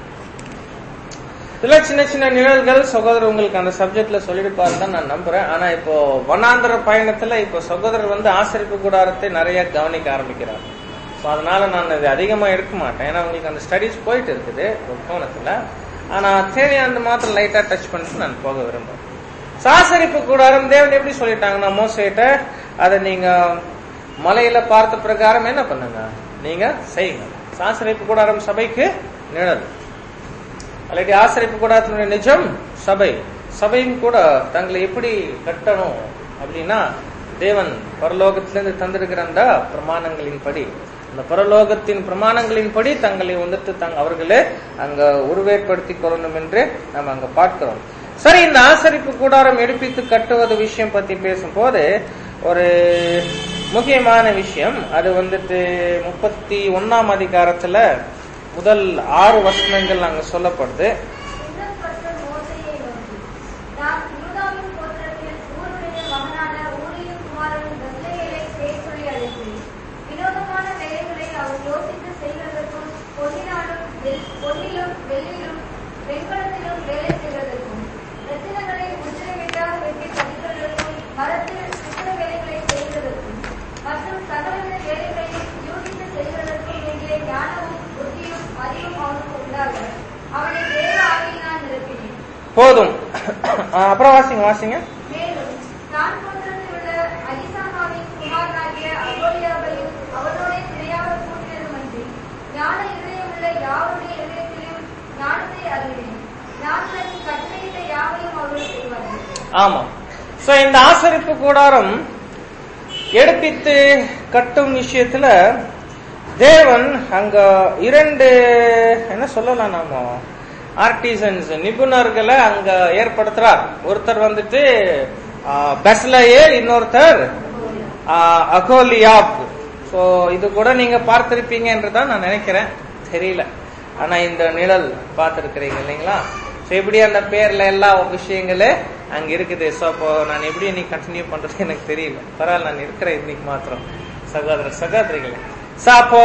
இதெல்லாம் சின்ன சின்ன நிழல்கள் சகோதரர் உங்களுக்கு அந்த சப்ஜெக்ட்ல சொல்லிருப்பாரு தான் நான் நம்புறேன் ஆனா இப்போ வனாந்தர பயணத்துல இப்போ சகோதரர் வந்து ஆசரிப்பு கூடாரத்தை நிறைய கவனிக்க ஆரம்பிக்கிறார் ஸோ அதனால நான் இது அதிகமா எடுக்க மாட்டேன் ஏன்னா உங்களுக்கு அந்த ஸ்டடிஸ் போயிட்டு இருக்குது ஒரு கோணத்துல ஆனா தேவையான மாத்திரம் லைட்டா டச் பண்ணிட்டு நான் போக விரும்புறேன் சாசரிப்பு கூடாரம் தேவன் எப்படி சொல்லிட்டாங்கன்னா மோசைட்ட அதை நீங்க மலையில பார்த்த பிரகாரம் என்ன பண்ணுங்க நீங்க செய்யுங்க சாசரிப்பு கூடாரம் சபைக்கு நிழல் அல்லது ஆசிரியப்பு கூடாரத்தினுடைய நிஜம் சபை சபையும் கூட தங்களை எப்படி கட்டணும் அப்படின்னா தேவன் பரலோகத்திலிருந்து தந்திருக்கிற அந்த பிரமாணங்களின் படி அந்த பரலோகத்தின் பிரமாணங்களின்படி தங்களை வந்துட்டு தங் அவர்களே அங்க உருவேற்படுத்திக் கொள்ளணும் என்று நம்ம அங்க பார்க்கிறோம் சரி இந்த ஆசரிப்பு கூடாரம் எடுப்பித்து கட்டுவது விஷயம் பத்தி பேசும்போது ஒரு முக்கியமான விஷயம் அது வந்துட்டு முப்பத்தி ஒன்னாம் அதிகாரத்துல முதல் ஆறு வசனங்கள் அங்க சொல்லப்படுது பின்னர் கர்த்தர் மோசேயை நோக்கி, நான் யூதாவின் கோத்திரத்தில் ஊருடைய மகனான ஊரியின் குமாரன் பெத்லெகேலை பேர் சொல்லி அழைத்தேன். வினோதமான வேலைகளை அவர் யோசித்து செய்வதற்கும், பொன்னினாலும் வெள்- பொன்னிலும் வெள்ளியிலும் வெண்கலத்திலும் வேலை செய்வதற்கும், ரத்தினங்களை முத்திரையிட்டால் வெட்டி பதிப்பதற்கும், மரத்தில் சித்திர வேலைகளை செய்வதற்கும், மற்றும் சகலவித வேலைகளையும் யூகித்து செய்வதற்கும் வேண்டிய ஞானமும் புத்தியும் அறிவும் அவனுக்கு உண்டாக அவனை தேவ ஆவியினால் நிரப்பினேன் போதும் ஆஹ் அப்புறம் வாசிங்க வாசிங்க மேலும் நான் கோத்திரத்தில் உள்ள அகிசாமாவின் குமாரனாகிய அகோலியாவையும் அவனோடே திரையாக கூட்டினதுமன்றி ஞான இதயமுள்ள யாருடைய இதயத்திலும் ஞானத்தை அறிவேன் நான் தன் கட்டளையிட்ட யாவையும் அவர்கள் செய்வார்கள் ஆமா சோ இந்த ஆசரிப்பு கூடாரம் எடுப்பித்து கட்டும் விஷயத்துல தேவன் அங்க இரண்டு என்ன சொல்லலாம் நாம ஆர்டிசன்ஸ் நிபுணர்களை அங்க ஏற்படுத்துறார் ஒருத்தர் வந்துட்டு பெஸ்லயேல் இன்னொருத்தர் அகோலியாப் சோ இது கூட நீங்க பார்த்திருப்பீங்க என்றுதான் நான் நினைக்கிறேன் தெரியல ஆனா இந்த நிழல் பார்த்திருக்கிறீங்க இல்லைங்களா சோ இப்படி அந்த பேர்ல எல்லா விஷயங்களே அங்க இருக்குது சோ அப்போ நான் எப்படி நீ கண்டினியூ பண்றது எனக்கு தெரியல பரவாயில்ல நான் இருக்கிறேன் இன்னைக்கு மாத்திரம் சகோதர சகோதரிகளே சோ அப்போ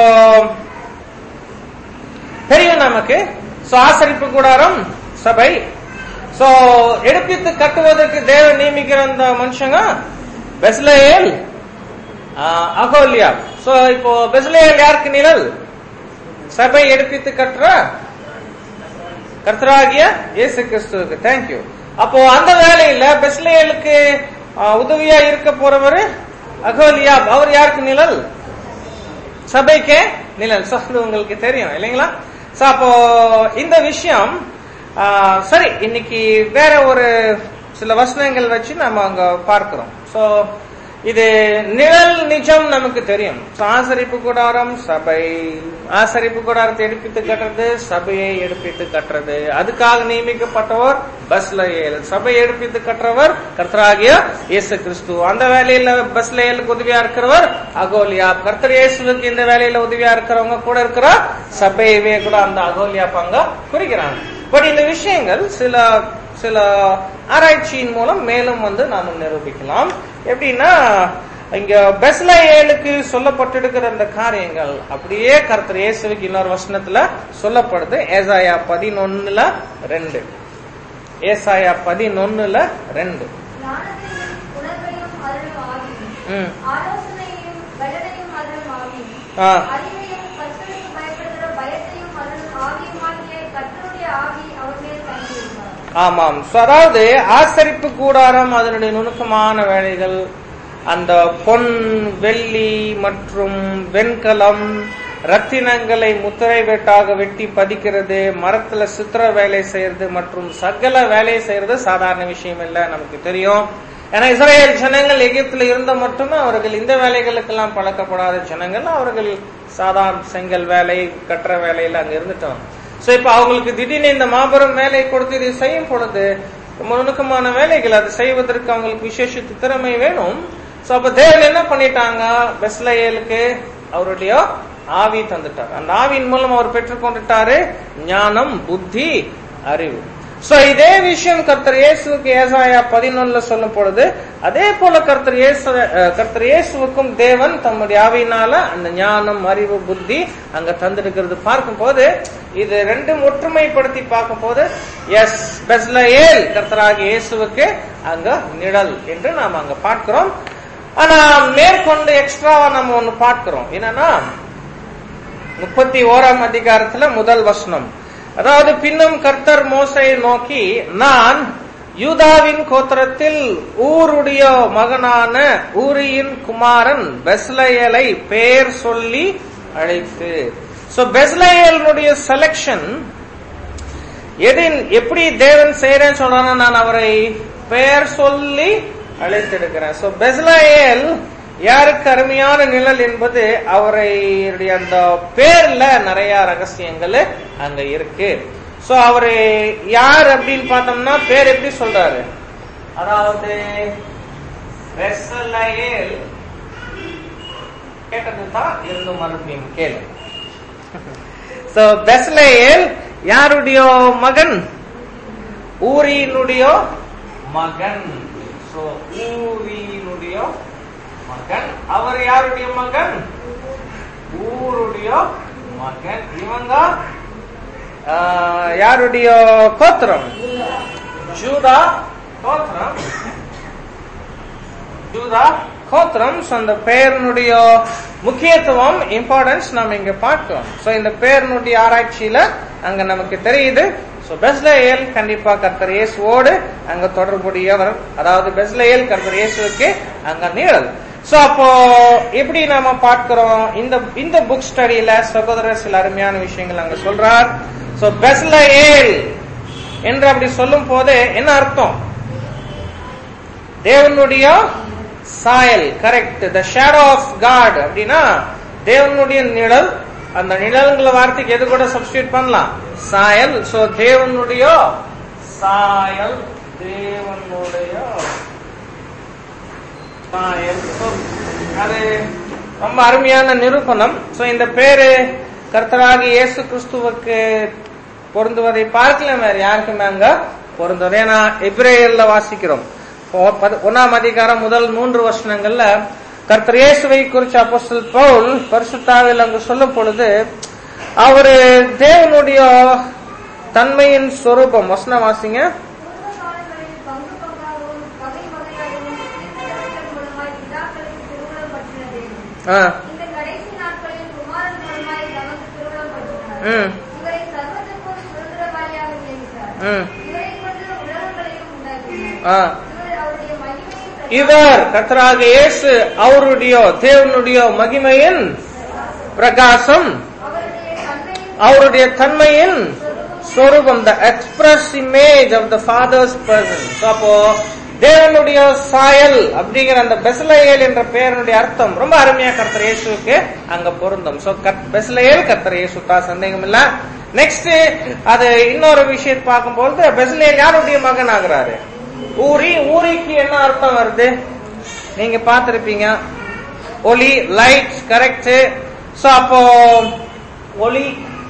தெரியும் நமக்கு சோ ஆசரிப்பு கூடாரம் சபை சோ எடுப்பித்து கட்டுவதற்கு தேவன் நியமிக்கிற அந்த மனுஷங்க பெஸ்லயேல் அகோலியா சோ இப்போ பெஸ்லயேல் யாருக்கு நிழல் சபை எடுப்பித்து கட்டுற கர்த்தராகிய இயேசு கிறிஸ்துவுக்கு தேங்க்யூ அப்போ அந்த வேலையில பெஸ்லேயலுக்கு உதவியா இருக்க போறவர் அகோலியா அவர் யாருக்கு நிழல் சபைக்கே நிழல் So, அது உங்களுக்கு தெரியும் இல்லைங்களா So, அப்போ இந்த விஷயம் ஆ, சரி இன்னைக்கு வேற ஒரு சில வசனங்கள் வச்சு நம்ம அங்க பார்க்கிறோம் சோ இது நிழல் நிஜம் நமக்கு தெரியும் So, ஆசரிப்பு கூடாரம் சபை ஆசரிப்பு கூடாரத்தை எடுப்பித்து கட்டுறது சபையை எடுப்பித்து கட்டுறது அதுக்காக நியமிக்கப்பட்டவர் பஸ்ல ஏழு சபை எடுப்பித்து கட்டுறவர் கர்த்தராகிய இயேசு கிறிஸ்து அந்த வேலையில பஸ்ல ஏழுக்கு உதவியா இருக்கிறவர் அகோலியா கர்த்தர் இயேசுவுக்கு இந்த வேலையில உதவியா இருக்கிறவங்க கூட இருக்கிற சபையவே கூட அந்த அகோலியா பங்க குறிக்கிறாங்க பட் இந்த விஷயங்கள் சில சில ஆராய்ச்சியின் மூலம் மேலும் வந்து நாம நிரூபிக்கலாம் எப்படின்னா இங்க பெஸ்லஏலுக்கு சொல்லப்பட்டிருக்கிற அந்த காரியங்கள் அப்படியே கர்த்தர் இயேசுவுக்கு இன்னொரு வசனத்துல சொல்லப்படுது ஏசாயா பதினொன்னுல ரெண்டு ஏசாயா பதினொன்னுல ரெண்டு ஞானத்தையும் உணர்வையும் அருளும் ஆவியும் ம். ஆலோசனையையும் பலனையும் அருளும் ஆவியும் ஆ. அறிவையும் கர்த்தருக்கு பயப்படுகிற பயத்தையும் அருளும் ஆவியுமாகிய கர்த்தருடைய ஆவி அவர் மேல் தங்கியிருந்தார் ஆமாம் So, அதாவது ஆசரிப்பு கூடாரம் அதனுடைய நுணுக்கமான வேலைகள் அந்த பொன் வெள்ளி மற்றும் வெண்கலம் ரத்தினங்களை முத்திரை வெட்டாக வெட்டி பதிக்கிறது மரத்துல சித்திர வேலை செய்யறது மற்றும் சகல வேலை செய்யறது சாதாரண விஷயம் இல்ல நமக்கு தெரியும் ஏன்னா இஸ்ரேல் ஜனங்கள் எகிப்துல இருந்த மட்டுமே அவர்கள் இந்த வேலைகளுக்கெல்லாம் பழக்கப்படாத ஜனங்கள் அவர்கள் சாதாரண செங்கல் வேலை கட்டுற வேலையில அங்க இருந்துட்டோம் சோ இப்ப அவங்களுக்கு திடீர்னு இந்த மாபெரும் வேலை கொடுத்து இதை செய்யும் பொழுது ரொம்ப நுணுக்கமான வேலைகள் அது செய்வதற்கு அவங்களுக்கு விசேஷ திறமை வேணும் சோ அப்ப தேவன் என்ன பண்ணிட்டாங்க பெஸ்லயேலுக்கு அவருடைய ஆவி தந்துட்டார் அந்த ஆவியின் மூலம் அவர் பெற்றுக்கொண்டுட்டாரு ஞானம் புத்தி அறிவு சோ இதே விஷயம் கர்த்தர் இயேசுவுக்கு ஏசாயா பதினொன்னுல சொல்லும் பொழுது அதே போல கர்த்தர் இயேசு அஹ், கர்த்தர் இயேசுவுக்கும் தேவன் தம்முடைய ஆவியினால அந்த ஞானம் அறிவு புத்தி அங்க தந்திருக்கிறது பார்க்கும் போது இது ரெண்டும் ஒற்றுமைப்படுத்தி பார்க்கும் போது எஸ் பெஸ்லயேல் கர்த்தராகிய இயேசுவுக்கு அங்க நிழல் என்று நாம் அங்க பார்க்கிறோம் ஆனா மேற்கொண்டு எக்ஸ்ட்ராவா நம்ம ஒண்ணு பார்க்கிறோம் என்னன்னா முப்பத்தி ஓராம் அதிகாரத்துல முதல் வசனம் அதாவது பின்னும் கர்த்தர் மோசையை நோக்கி நான் யூதாவின் கோத்திரத்தில் ஊருடைய மகனான ஊரியின் குமாரன் பெஸ்லயலை பெயர் சொல்லி அழைத்து சோ பெஸ்லயலுடைய செலக்ஷன் எதின் எப்படி தேவன் செய்யறேன்னு சொல்றானா நான் அவரை பெயர் சொல்லி அழைத்திருக்கிறேன் சோ பெஸ்லயேல் யாருக்கு அருமையான நிழல் என்பது அவருடைய அந்த பேர்ல நிறைய ரகசியங்கள் அங்க இருக்கு சோ அவரு யார் அப்படின்னு பார்த்தோம்னா பேர் எப்படி சொல்றாரு அதாவது பெசலயேல் கேட்டது தான் இருந்தும் மறுபடியும் கேளு சோ பெஸ்லேயேல் யாருடைய மகன் ஊரியினுடைய மகன் சோ ஊரியினுடைய மகன் அவர் யாருடைய மகன் ஊருடைய மகன் இவங்க ஆஹ், யாருடைய கோத்திரம் ஜூதா கோத்திரம் ஜூதா கோத்திரம் so அந்த பெயரினுடைய முக்கியத்துவம் இம்பார்ட்டன்ஸ் நாம இங்க பார்க்கிறோம் சோ இந்த பெயரினுடைய ஆராய்ச்சியில அங்க நமக்கு தெரியுது சோ பெஸ்லயேல் கண்டிப்பா கர்த்தர் இயேசுவோடு அங்க தொடர்புடையவர் அதாவது பெஸ்லயேல் கர்த்தர் இயேசுவுக்கு அங்க நீழல் சோ அப்போ எப்படி நாம பார்க்கிறோம் இந்த இந்த புக் ஸ்டடியில சகோதரர் சில அருமையான விஷயங்கள் அங்க சொல்றார் சோ பெஸ்லயேல் என்று அப்படி சொல்லும் போது என்ன அர்த்தம் தேவனுடைய சாயல் correct the shadow of God அப்படின்னா தேவனுடைய நிழல் அந்த நிழல்ங்கிற வார்த்தைக்கு எது கூட சப்ஸ்டியூட் பண்ணலாம் சாயல் சோ தேவனுடைய சாயல் தேவனுடைய சாயல் So, அது ரொம்ப அருமையான நிரூபணம் சோ இந்த பேரு கர்த்தராகி இயேசு கிறிஸ்துவுக்கு பொருந்துவதை பார்க்கல வேற யாருக்குமே அங்க பொருந்தது ஏன்னா எப்ரேயர்ல வாசிக்கிறோம் ஒ- பத- ஒண்ணாம் அதிகாரம் முதல் மூன்று வருஷங்கள்ல கர்த்தர் இயேசுவை குறிச்ச அப்போஸ்தலர் பவுல் பரிசுத்தாவில் அங்கு சொல்லும் பொழுது அவரு தேவனுடைய தன்மையின் சொரூபம் வசனம் வாசிங்க பூர்வ காலங்களில் பங்கு பங்காகவும் வகை வகையாகவும் தீர்க்கதரிசிகள் மூலமாய் பிதாக்களுக்கு திருவுளம் பற்றினது ஆ, இந்த கடைசி நாட்களில் குமாரன் மூலமாய் நமக்கு திருவுளம் பற்றினார் ம், இவரை சர்வத்துக்கும் சுதந்திரவாளியாக நியமித்தார் ம், இவரை கொண்டு உலகங்களையும் உண்டாக்கினார் ஆ. இவர் அவருடைய மகிமையை இவர் கர்த்தராக இயேசு அவருடைய தேவனுடைய மகிமையின் பிரகாசம் அவருடைய தன்மையும் அவருடைய தன்மையின் சொரூபம் the express image of the father's person அப்போ தேவனுடைய சாயல் அப்படிங்கிற அந்த பெஸ்லயேல் என்ற பெயருடைய அர்த்தம் ரொம்ப அருமையா கர்த்தர் இயேசுவுக்கு அங்க பொருந்தும் சோ பெஸ்லயேல் கர்த்தர் இயேசு தான் சந்தேகம் இல்ல நெக்ஸ்ட் அது இன்னொரு விஷயத்தை பார்க்கும்போது பெஸ்லயேல் யாருடைய மகன் ஆகுறாரு ஊரி ஊரிக்கு என்ன அர்த்தம் வருது நீங்க பார்த்திருப்பீங்க ஒளி லைட் கரெக்ட் சோ அப்போ ஒளி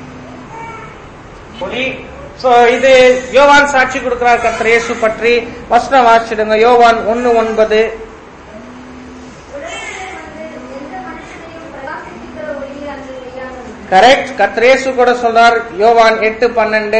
ஒளி சோ இது யோவான் சாட்சி கொடுக்கிறார் கர்த்தர் இயேசு பற்றி வசனம் வாசிடுங்க யோவான் ஒன்னு ஒன்பது உலகத்திலே வந்து எந்த மனுஷனையும் பிரகாசிக்கிற ஒளியை அங்கு செய்யாமல் கரெக்ட் கர்த்தர் இயேசு கூட சொல்றார் யோவான் எட்டு பன்னெண்டு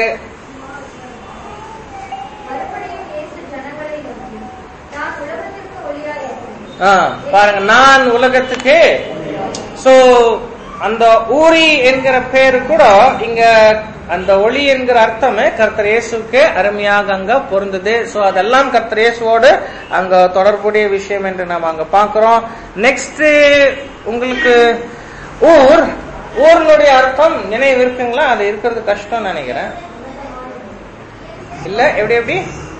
மறுபடியும் இயேசு ஜனங்களை நோக்கி நான் உலகத்திற்கு ஒளியாய் இருக்கிறேன் ஆ, பாருங்க நான் உலகத்துக்கு சோ அந்த ஊரி என்கிற பேரு கூட இங்க அந்த ஒளி என்கிற அர்த்தமே கர்த்தர் இயேசுக்கு அருமையாக அங்க பொருந்தது சோ அதெல்லாம் கர்த்தர் இயேசுவோடு அங்க தொடர்புடைய விஷயம் என்று நாம் அங்க பார்க்கிறோம் நெக்ஸ்ட் உங்களுக்கு ஊர் ஊரினுடைய அர்த்தம் நினைவு இருக்குங்களா அது இருக்கிறது கஷ்டம் நினைக்கிறேன் இல்ல எப்படி எப்படி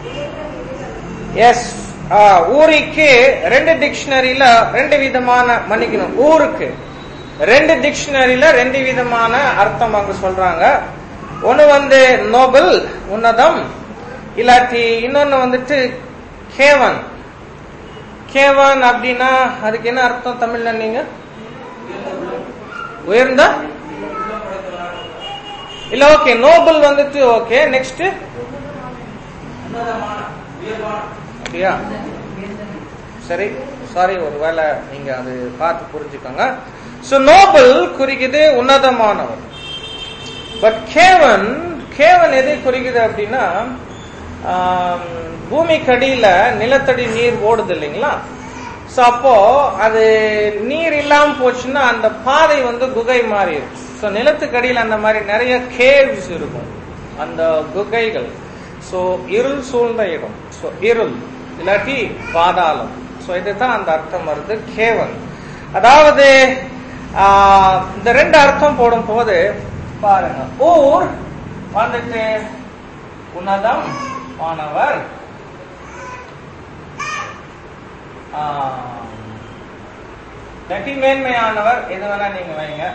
எஸ் ஊரிக்கு ரெண்டு டிக்ஷனரியில ரெண்டு விதமான மன்னிக்கணும் ஊருக்கு ரெண்டு டிக்ஷனரியில ரெண்டு விதமான அர்த்தம் அங்க சொல்றாங்க ஒன்னு வந்து நோபல் உன்னதம் இல்லாட்டி இன்னொன்னு வந்துட்டு கேவன் கேவன் அப்படின்னா அதுக்கு என்ன அர்த்தம் தமிழ்ல நீங்க உயர்ந்த இல்ல ஓகே நோபல் வந்துட்டு ஓகே நெக்ஸ்ட் அப்படியா சரி சாரி ஒருவேளை நீங்க அது பார்த்து புரிஞ்சுக்கோங்க சோ நோபல் குறிக்குது உன்னதமானவர் பட் கேவன் கேவன் எதை குறிக்குது அப்படின்னா ஆம், பூமிக்கடியில நிலத்தடி நீர் ஓடுது இல்லைங்களா சோ அப்போ அது நீர் இல்லாம போச்சுன்னா அந்த பாதை வந்து குகை மாறிடும் சோ நிலத்துக்கடியில அந்த மாதிரி நிறைய கேவ்ஸ் இருக்கும் அந்த குகைகள் சோ இருள் சூழ்ந்த இடம் சோ இருள் இல்லாட்டி பாதாளம் சோ இதுதான் அந்த அர்த்தம் வருது கேவன் அதாவது ஆஹ், இந்த ரெண்டு அர்த்தம் போடும் போது பாருங்க ஊர் வந்துட்டு உன்னதம் மாணவர் இல்லாட்டி மேன்மையானவர் எது வேணா நீங்க வைங்க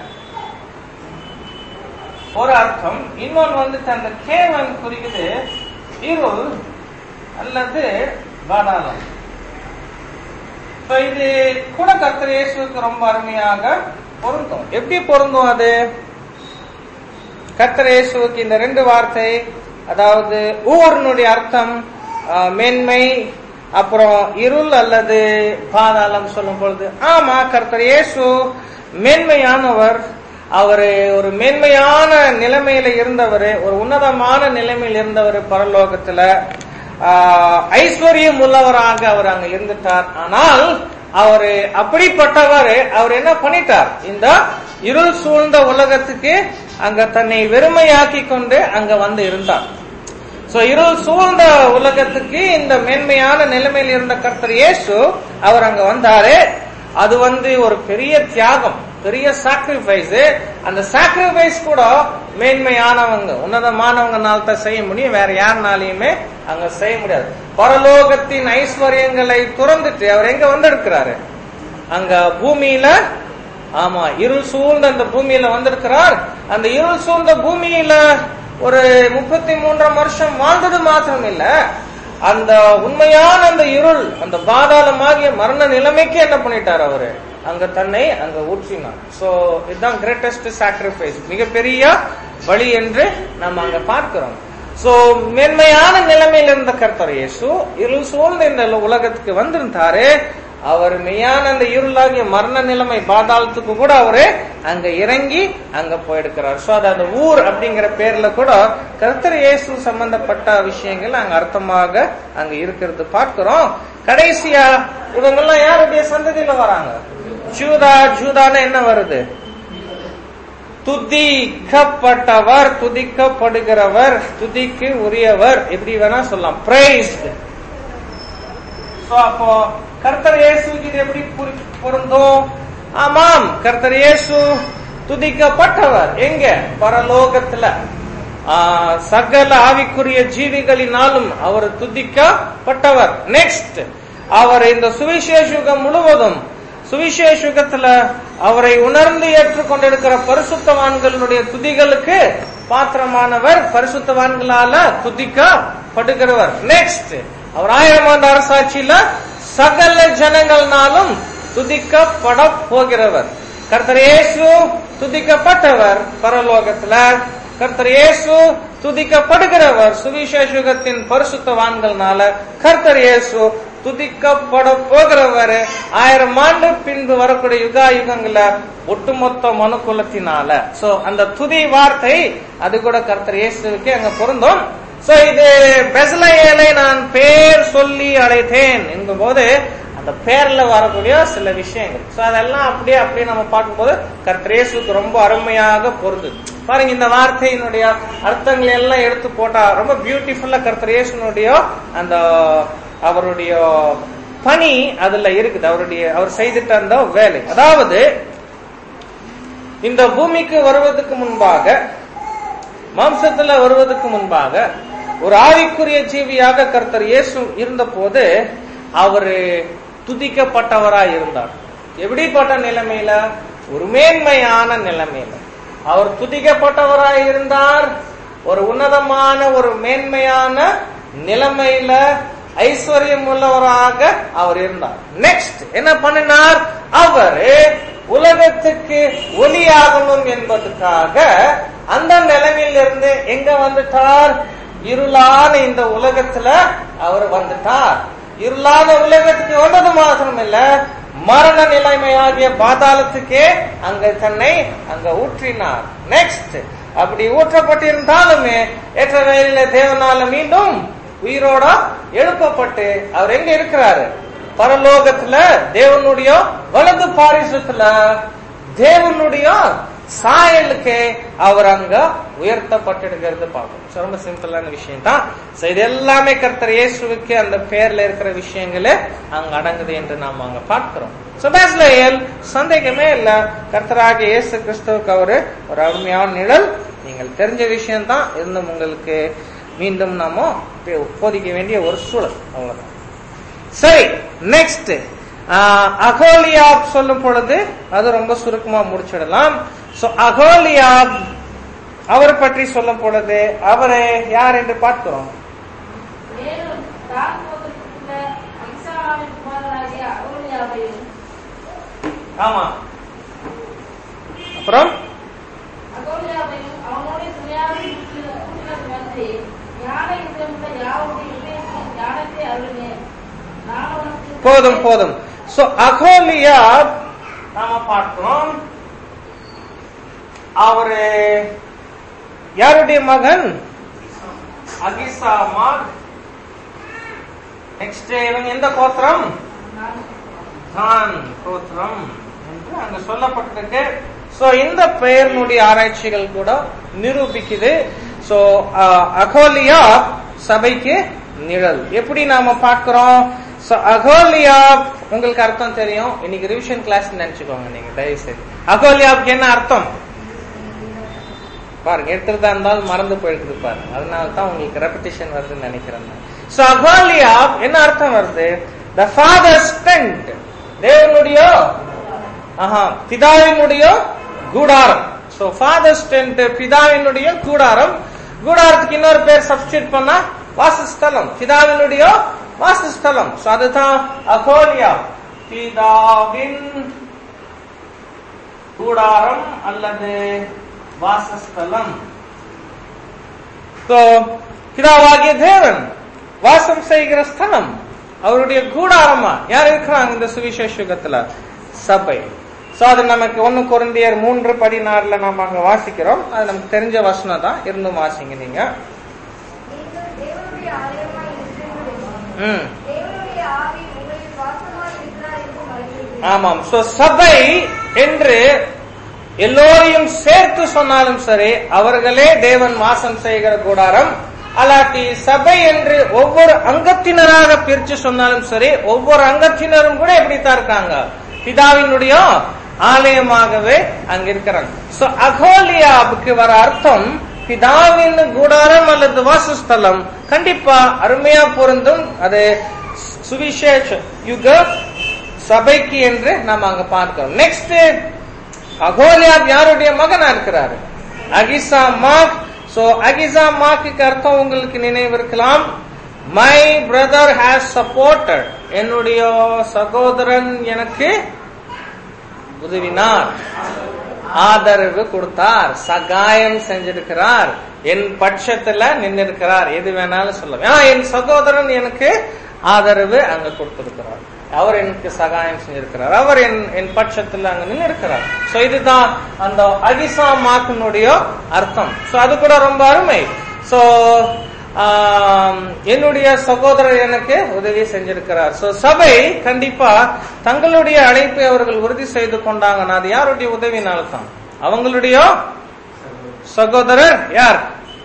ஒரு அர்த்தம் இன்னொன்று வந்துட்டு அந்த கேவன் குறிக்குது இருள் அல்லது பாதாளம் So, இது கூட கர்த்தர் இயேசுவுக்கு ரொம்ப அருமையாக பொருந்தும் எப்படி பொருந்தும் அது கர்த்தர் இயேசுவுக்கு இந்த ரெண்டு வார்த்தை அதாவது ஊர்னுடைய அர்த்தம் ஆஹ், மேன்மை அப்புறம் இருள் அல்லது பாதாளம் சொல்லும் பொழுது ஆமா கர்த்தர் இயேசு மேன்மையானவர் அவரு ஒரு மேன்மையான நிலைமையில இருந்தவர் ஒரு உன்னதமான நிலைமையில் இருந்தவர் பரலோகத்துல ஆஹ், ஐஸ்வர்யம் உள்ளவராக அவர் அங்க இருந்துட்டார் ஆனால் அவரு அப்படிப்பட்டவர் அவர் என்ன பண்ணிட்டார் இந்த இருள் சூழ்ந்த உலகத்துக்கு அங்க தன்னை வெறுமையாக்கி கொண்டு அங்க வந்து இருந்தார் சோ இருள் சூழ்ந்த உலகத்துக்கு இந்த மேன்மையான நிலைமையில் இருந்த கர்த்தர் இயேசு அவர் அங்க வந்தாரு அது வந்து ஒரு பெரிய தியாகம் பெரிய சாக்ரிஃபைஸ் அந்த சாக்ரிஃபைஸ் கூட மேன்மையானவங்க உன்னதமானவங்கனால தான் செய்ய முடியும் வேற யாருனாலையுமே அங்க செய்ய முடியாது பரலோகத்தின் ஐஸ்வர்யங்களை துறந்துட்டு அவர் எங்க வந்திருக்கிறாரு அங்க பூமியில ஆமா இருள் சூழ்ந்த அந்த பூமியில வந்திருக்கிறார் அந்த இருள் சூழ்ந்த பூமியில ஒரு முப்பத்தி மூன்றாம் வருஷம் வாழ்ந்தது மாத்திரம் இல்ல அந்த உண்மையான அந்த இருள் அந்த பாதாளமாகிய மரண நிலைமைக்கு என்ன பண்ணிட்டார் அவரு அங்க தன்னை அங்க ஊற்றினார் சோ இதுதான் கிரேட்டஸ்ட் சாக்ரிஃபைஸ் மிகப்பெரிய வழி என்று நம்ம அங்க பார்க்கிறோம் சோ மேன்மையான நிலைமையில் இருந்த கர்த்தர் இயேசு இருள் சூழ்ந்த இந்த உலகத்துக்கு வந்திருந்தாரு அவர் மெய்யான அந்த இருளாகிய மரண நிலைமை பாதாளத்துக்கு கூட அவரு அங்க இறங்கி அங்க போயிருக்கிறார் சோ அது அந்த ஊர் அப்படிங்கிற பேர்ல கூட கர்த்தர் இயேசு சம்பந்தப்பட்ட விஷயங்கள் அங்க அர்த்தமாக அங்க இருக்கிறது பார்க்கிறோம் கடைசியா இவங்கெல்லாம் யாருடைய சந்ததியில வராங்க ஜூதா ஜூதான்னு என்ன வருது துதிக்கப்பட்டவர் துதிக்கப்படுகிறவர் துதிக்கு உரியவர் எப்படி வேணா சொல்லலாம் பிரைஸ்ட் சோ அப்போ கர்த்தர் இயேசுக்கு இது எப்படி புரி- பொருந்தும் ஆமாம் கர்த்தர் இயேசு துதிக்கப்பட்டவர் எங்க பரலோகத்துல ஆ, சகல ஆவிக்குரிய ஜீவிகளினாலும் அவர் துதிக்கப்பட்டவர் நெக்ஸ்ட் அவர் இந்த சுவிசேஷுகம் முழுவதும் சுவிசேஷுகத்துல அவரை உணர்ந்து ஏற்றுக்கொண்டிருக்கிற பரிசுத்தவான்களுடைய துதிகளுக்கு பாத்திரமானவர் பரிசுத்தவான்களால துதிக்கப்படுகிறவர் நெக்ஸ்ட் அவர் ஆயிரம் ஆண்டு அரசாட்சியில சகல ஜனங்கள்னாலும் துதிக்கப்பட போகிறவர் கர்த்தர் இயேசு துதிக்கப்பட்டவர் பரலோகத்துல கர்த்தர் இயேசு துதிக்கப்படுகிறவர் சுவிசேஷுகத்தின் பரிசுத்தவான்கள்னால கர்த்தர் இயேசு துதிக்கப்பட போகிறவர் ஆயிரம் ஆண்டு பின்பு வரக்கூடிய யுகா யுகங்கள ஒட்டுமொத்த மனுக்குலத்தினால சோ அந்த துதி வார்த்தை அது கூட கர்த்தர் இயேசுவுக்கு அங்க பொருந்தும் சோ இது பெசலையலை நான் பேர் சொல்லி அழைத்தேன் என்கும் போது அந்த பேர்ல வரக்கூடிய சில விஷயங்கள் சோ அதெல்லாம் அப்படியே அப்படியே நம்ம பார்க்கும்போது கர்த்தர் இயேசுக்கு ரொம்ப அருமையாக பொருந்துது பாருங்க இந்த வார்த்தையினுடைய அர்த்தங்களை எல்லாம் எடுத்து போட்டா ரொம்ப பியூட்டிஃபுல்லா கர்த்தர் இயேசுனுடைய அந்த அவருடைய பணி அதுல இருக்குது அவருடைய அவர் செய்துட்ட அந்த வேலை அதாவது இந்த பூமிக்கு வருவதற்கு முன்பாக மாம்சத்துல வருவதற்கு முன்பாக ஒரு ஆவிக்குரிய ஜீவியாக கர்த்தர் இயேசு இருந்த போது அவரு துதிக்கப்பட்டவராய் இருந்தார் எப்படிப்பட்ட நிலைமையில ஒரு மேன்மையான நிலைமையில அவர் துதிக்கப்பட்டவராய் இருந்தார் ஒரு உன்னதமான ஒரு மேன்மையான நிலைமையில ஐஸ்வர்யம் உள்ளவராக அவர் இருந்தார் நெக்ஸ்ட் என்ன பண்ணினார் அவரு உலகத்துக்கு ஒளியாகணும் என்பதற்காக அந்த நிலைமையிலிருந்து எங்க வந்துட்டார் இருளான இந்த உலகத்துல அவர் வந்துட்டார் இருளான உலகத்துக்கு வந்தது மாத்திரம் இல்ல மரண நிலைமையாகிய பாதாளத்துக்கே அங்க தன்னை அங்க ஊற்றினார் நெக்ஸ்ட் அப்படி ஊற்றப்பட்டிருந்தாலுமே ஏற்ற வேலையில தேவனால மீண்டும் உயிரோட எழுப்பப்பட்டு அவர் எங்க இருக்கிறாரு பரலோகத்துல தேவனுடைய வலது பாரிசத்துல தேவனுடைய சாயலுக்கு அவர் அங்க உயர்த்தப்பட்டிருக்கிறது பார்க்கணும் So, ரொம்ப சிம்பிளான விஷயம் தான் So, இது எல்லாமே கர்த்தர் இயேசுவுக்கு அந்த பேர்ல இருக்கிற விஷயங்களே அங்க அடங்குது என்று நாம் அங்க பார்க்கிறோம் சுபாஸ்லயல் சந்தேகமே இல்ல கர்த்தராகிய இயேசு கிறிஸ்துவுக்கு அவரு ஒரு அருமையான நிழல் நீங்கள் தெரிஞ்ச விஷயம் தான் இருந்தும் உங்களுக்கு மீண்டும் நாம போதிக்க வேண்டிய ஒரு சூழல் அவ்வளவுதான் சரி நெக்ஸ்ட் அகோலியாப் சொல்லும் பொழுது அது ரொம்ப சுருக்கமா முடிச்சிடலாம் சோ அகோலியாப் அவர் பற்றி சொல்லும் பொழுது அவரை யார் என்று பார்க்கிறோம் மேலும் தான் கோத்திரத்திலுள்ள அகிசாமின் குமாரனாகிய அகோலியாவையும் ஆமா அப்புறம் அகோலியாவையும் அவனோட துணையாக கூட்டினது வந்து ஞான யுத்தமுள்ள யாவுடைய இதயத்தின் ஞானத்தை அருளுமே நான் உனக்கு போதும் போதும் சோ அகோலியா நாம பார்க்கிறோம் அவரு யாருடைய மகன் அகிசாமா நெக்ஸ்ட் இவங்க எந்த கோத்திரம் நான் தான் கோத்திரம் என்று அங்க சொல்லப்பட்டிருக்கு சோ இந்த பெயரினுடைய ஆராய்ச்சிகள் கூட நிரூபிக்குது சோ அகோலியா சபைக்கு நிழல் எப்படி நாம பார்க்கிறோம் சோ அகோலியா உங்களுக்கு அர்த்தம் தெரியும் இன்னைக்கு ரிவிஷன் கிளாஸ் நினைச்சுக்கோங்க நீங்க தயவு செய்து அகோலியாவுக்கு என்ன அர்த்தம் பாருங்க எடுத்துறதா இருந்தாலும் மறந்து போயிடுது பாருங்க அதனால தான் உங்களுக்கு ரெப்படிஷன் வருதுன்னு நினைக்கிறேன் சோ அகோலியா என்ன அர்த்தம் வருது த ஃபாதர் ஸ்டென்ட் தேவனுடைய ஆஹா பிதாவினுடைய கூடாரம் சோ ஃபாதர் ஸ்டென்ட் பிதாவினுடைய கூடாரம் கூடாரத்துக்கு இன்னொரு பேர் சப்ஸ்டியூட் பண்ணா வாசஸ்தலம் பிதாவினுடைய வாசஸ்தலம் சோ அதுதான் அகோலியா பிதாவின் கூடாரம் அல்லது வாசஸ்தலம் So, பிதாவாகிய தேவன் வாசம் செய்கிற ஸ்தலம் அவருடைய கூடாரமா யார் இருக்கிறாங்க இந்த சுவிசேஷ யுகத்துல சபை சோ அது நமக்கு ஒண்ணு குருந்தியர் மூன்று பதினாறுல நாம அங்க வாசிக்கிறோம் அது நமக்கு தெரிஞ்ச வசனம் தான் இருந்தும் வாசிங்க நீங்க நீங்கள் தேவனுடைய ஆலயமாய் இருக்கிறீர்கள் என்றும், ம் தேவனுடைய ஆவி உங்களில் வாசமாய் இருக்கிறார் என்றும் அறிவீர்கள். ஆமாம் சோ சபை என்று எல்லோரையும் சேர்த்து சொன்னாலும் சரி அவர்களே தேவன் வாசம் செய்கிற கூடாரம் அல்லாட்டி சபை என்று ஒவ்வொரு அங்கத்தினராக பிரிச்சு சொன்னாலும் சரி ஒவ்வொரு அங்கத்தினரும் கூட எப்படித்தான் இருக்காங்க பிதாவினுடைய ஆலயமாகவே அங்க இருக்கிறாங்க சோ அகோலியாவுக்கு வர அர்த்தம் பிதாவின் கூடாரம் அல்லது வாசஸ்தலம் கண்டிப்பா அருமையா பொருந்தும் அது சுவிசேஷ யுக சபைக்கு என்று நாம் அங்க பார்க்கிறோம் நெக்ஸ்ட் அகோலியாப் யாருடைய மகனா இருக்கிறாரு அகிசா மாக் சோ அகிசா மாக்கு அர்த்தம் உங்களுக்கு நினைவு இருக்கலாம் மை பிரதர் ஹேஸ் சப்போர்ட்டட் என்னுடைய சகோதரன் எனக்கு உதவினார் ஆதரவு கொடுத்தார் சகாயம் செஞ்சிருக்கிறார் என் பட்சத்துல நின்னிருக்கிறார் எது வேணாலும் சொல்லலாம் ஆ, என் சகோதரன் எனக்கு ஆதரவு அங்க கொடுத்திருக்கிறார் அவர் எனக்கு சகாயம் செஞ்சிருக்கிறார் அவர் என் என் பட்சத்துல அங்க நின்று இருக்கிறார் சோ இதுதான் அந்த அகிசா மாக்கினுடைய அர்த்தம் சோ அது கூட ரொம்ப அருமை சோ என்னுடைய சகோதரர் எனக்கு உதவி செஞ்சிருக்கிறார் சோ சபை கண்டிப்பா தங்களுடைய அழைப்பை அவர்கள் உறுதி செய்து கொண்டாங்கன்னா அது யாருடைய உதவினால தான் அவங்களுடைய சகோதரர் யார்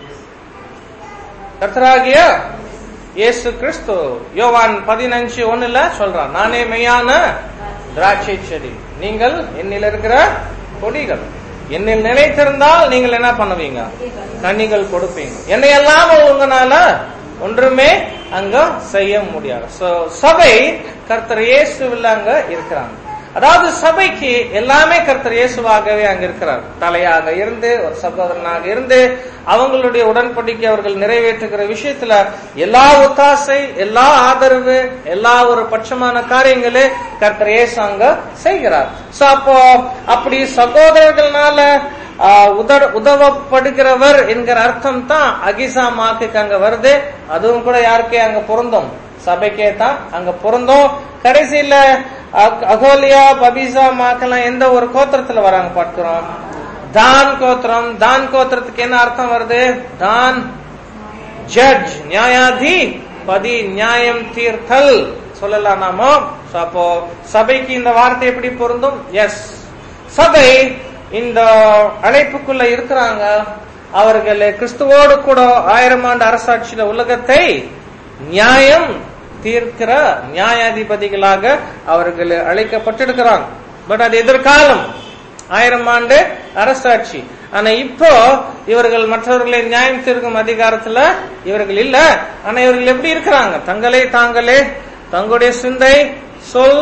கர்த்தராகிய இயேசு கிறிஸ்து யோவான் பதினஞ்சு ஒண்ணுல சொல்றான் நானே மெய்யான திராட்சை செடி நீங்கள் என்னில் இருக்கிற கொடிகள் என்னில் நிலைத்திருந்தால் நீங்கள் என்ன பண்ணுவீங்க கனிகள் கொடுப்பீங்க என்னை எல்லாம் உங்களால ஒன்றுமே அங்க செய்ய முடியாது சோ சபை கர்த்தர் இயேசுவில் அங்க இருக்கிறாங்க அதாவது சபைக்கு எல்லாமே கர்த்தர் இயேசுவாகவே அங்க இருக்கிறார் தலையாக இருந்து ஒரு சகோதரனாக இருந்து அவங்களுடைய உடன்படிக்கை அவர்கள் நிறைவேற்றுகிற விஷயத்துல எல்லா ஒத்தாசை எல்லா ஆதரவு எல்லா ஒரு பட்சமான காரியங்களே கர்த்தர் இயேசு அங்க செய்கிறார் சோ அப்போ அப்படி சகோதரர்கள்னால ஆஹ், உத- உதவப்படுகிறவர் என்கிற அர்த்தம் தான் அகிசா மாக்கு அங்க வருது அதுவும் கூட யாருக்கே அங்க பொருந்தும் சபைக்கே தான் அங்க பொருந்தும் கடைசியில அக்- அகோலியா பபிசா மாக்கெல்லாம் எந்த ஒரு கோத்திரத்துல வராங்க பார்க்கிறோம் தான் கோத்திரம் தான் கோத்திரத்துக்கு என்ன அர்த்தம் வருது தான் ஜட்ஜ் நியாயாதி பதி நியாயம் தீர்த்தல் சொல்லலாம் நாமோ So, அப்போ சபைக்கு இந்த வார்த்தை எப்படி பொருந்தும் எஸ் சபை இந்த அழைப்புக்குள்ள இருக்கிறாங்க அவர்கள் கிறிஸ்துவோடு கூட ஆயிரம் ஆண்டு அரசாட்சியில உலகத்தை நியாயம் தீர்க்கிற நியாயாதிபதிகளாக அவர்கள் அழைக்கப்பட்டிருக்கிறாங்க பட் அது எதிர்காலம் ஆயிரம் ஆண்டு அரசாட்சி ஆனா இப்போ இவர்கள் மற்றவர்களை நியாயம் தீர்க்கும் அதிகாரத்துல இவர்கள் இல்ல ஆனா இவர்கள் எப்படி இருக்கிறாங்க தங்களே தாங்களே தங்களுடைய சிந்தை சொல்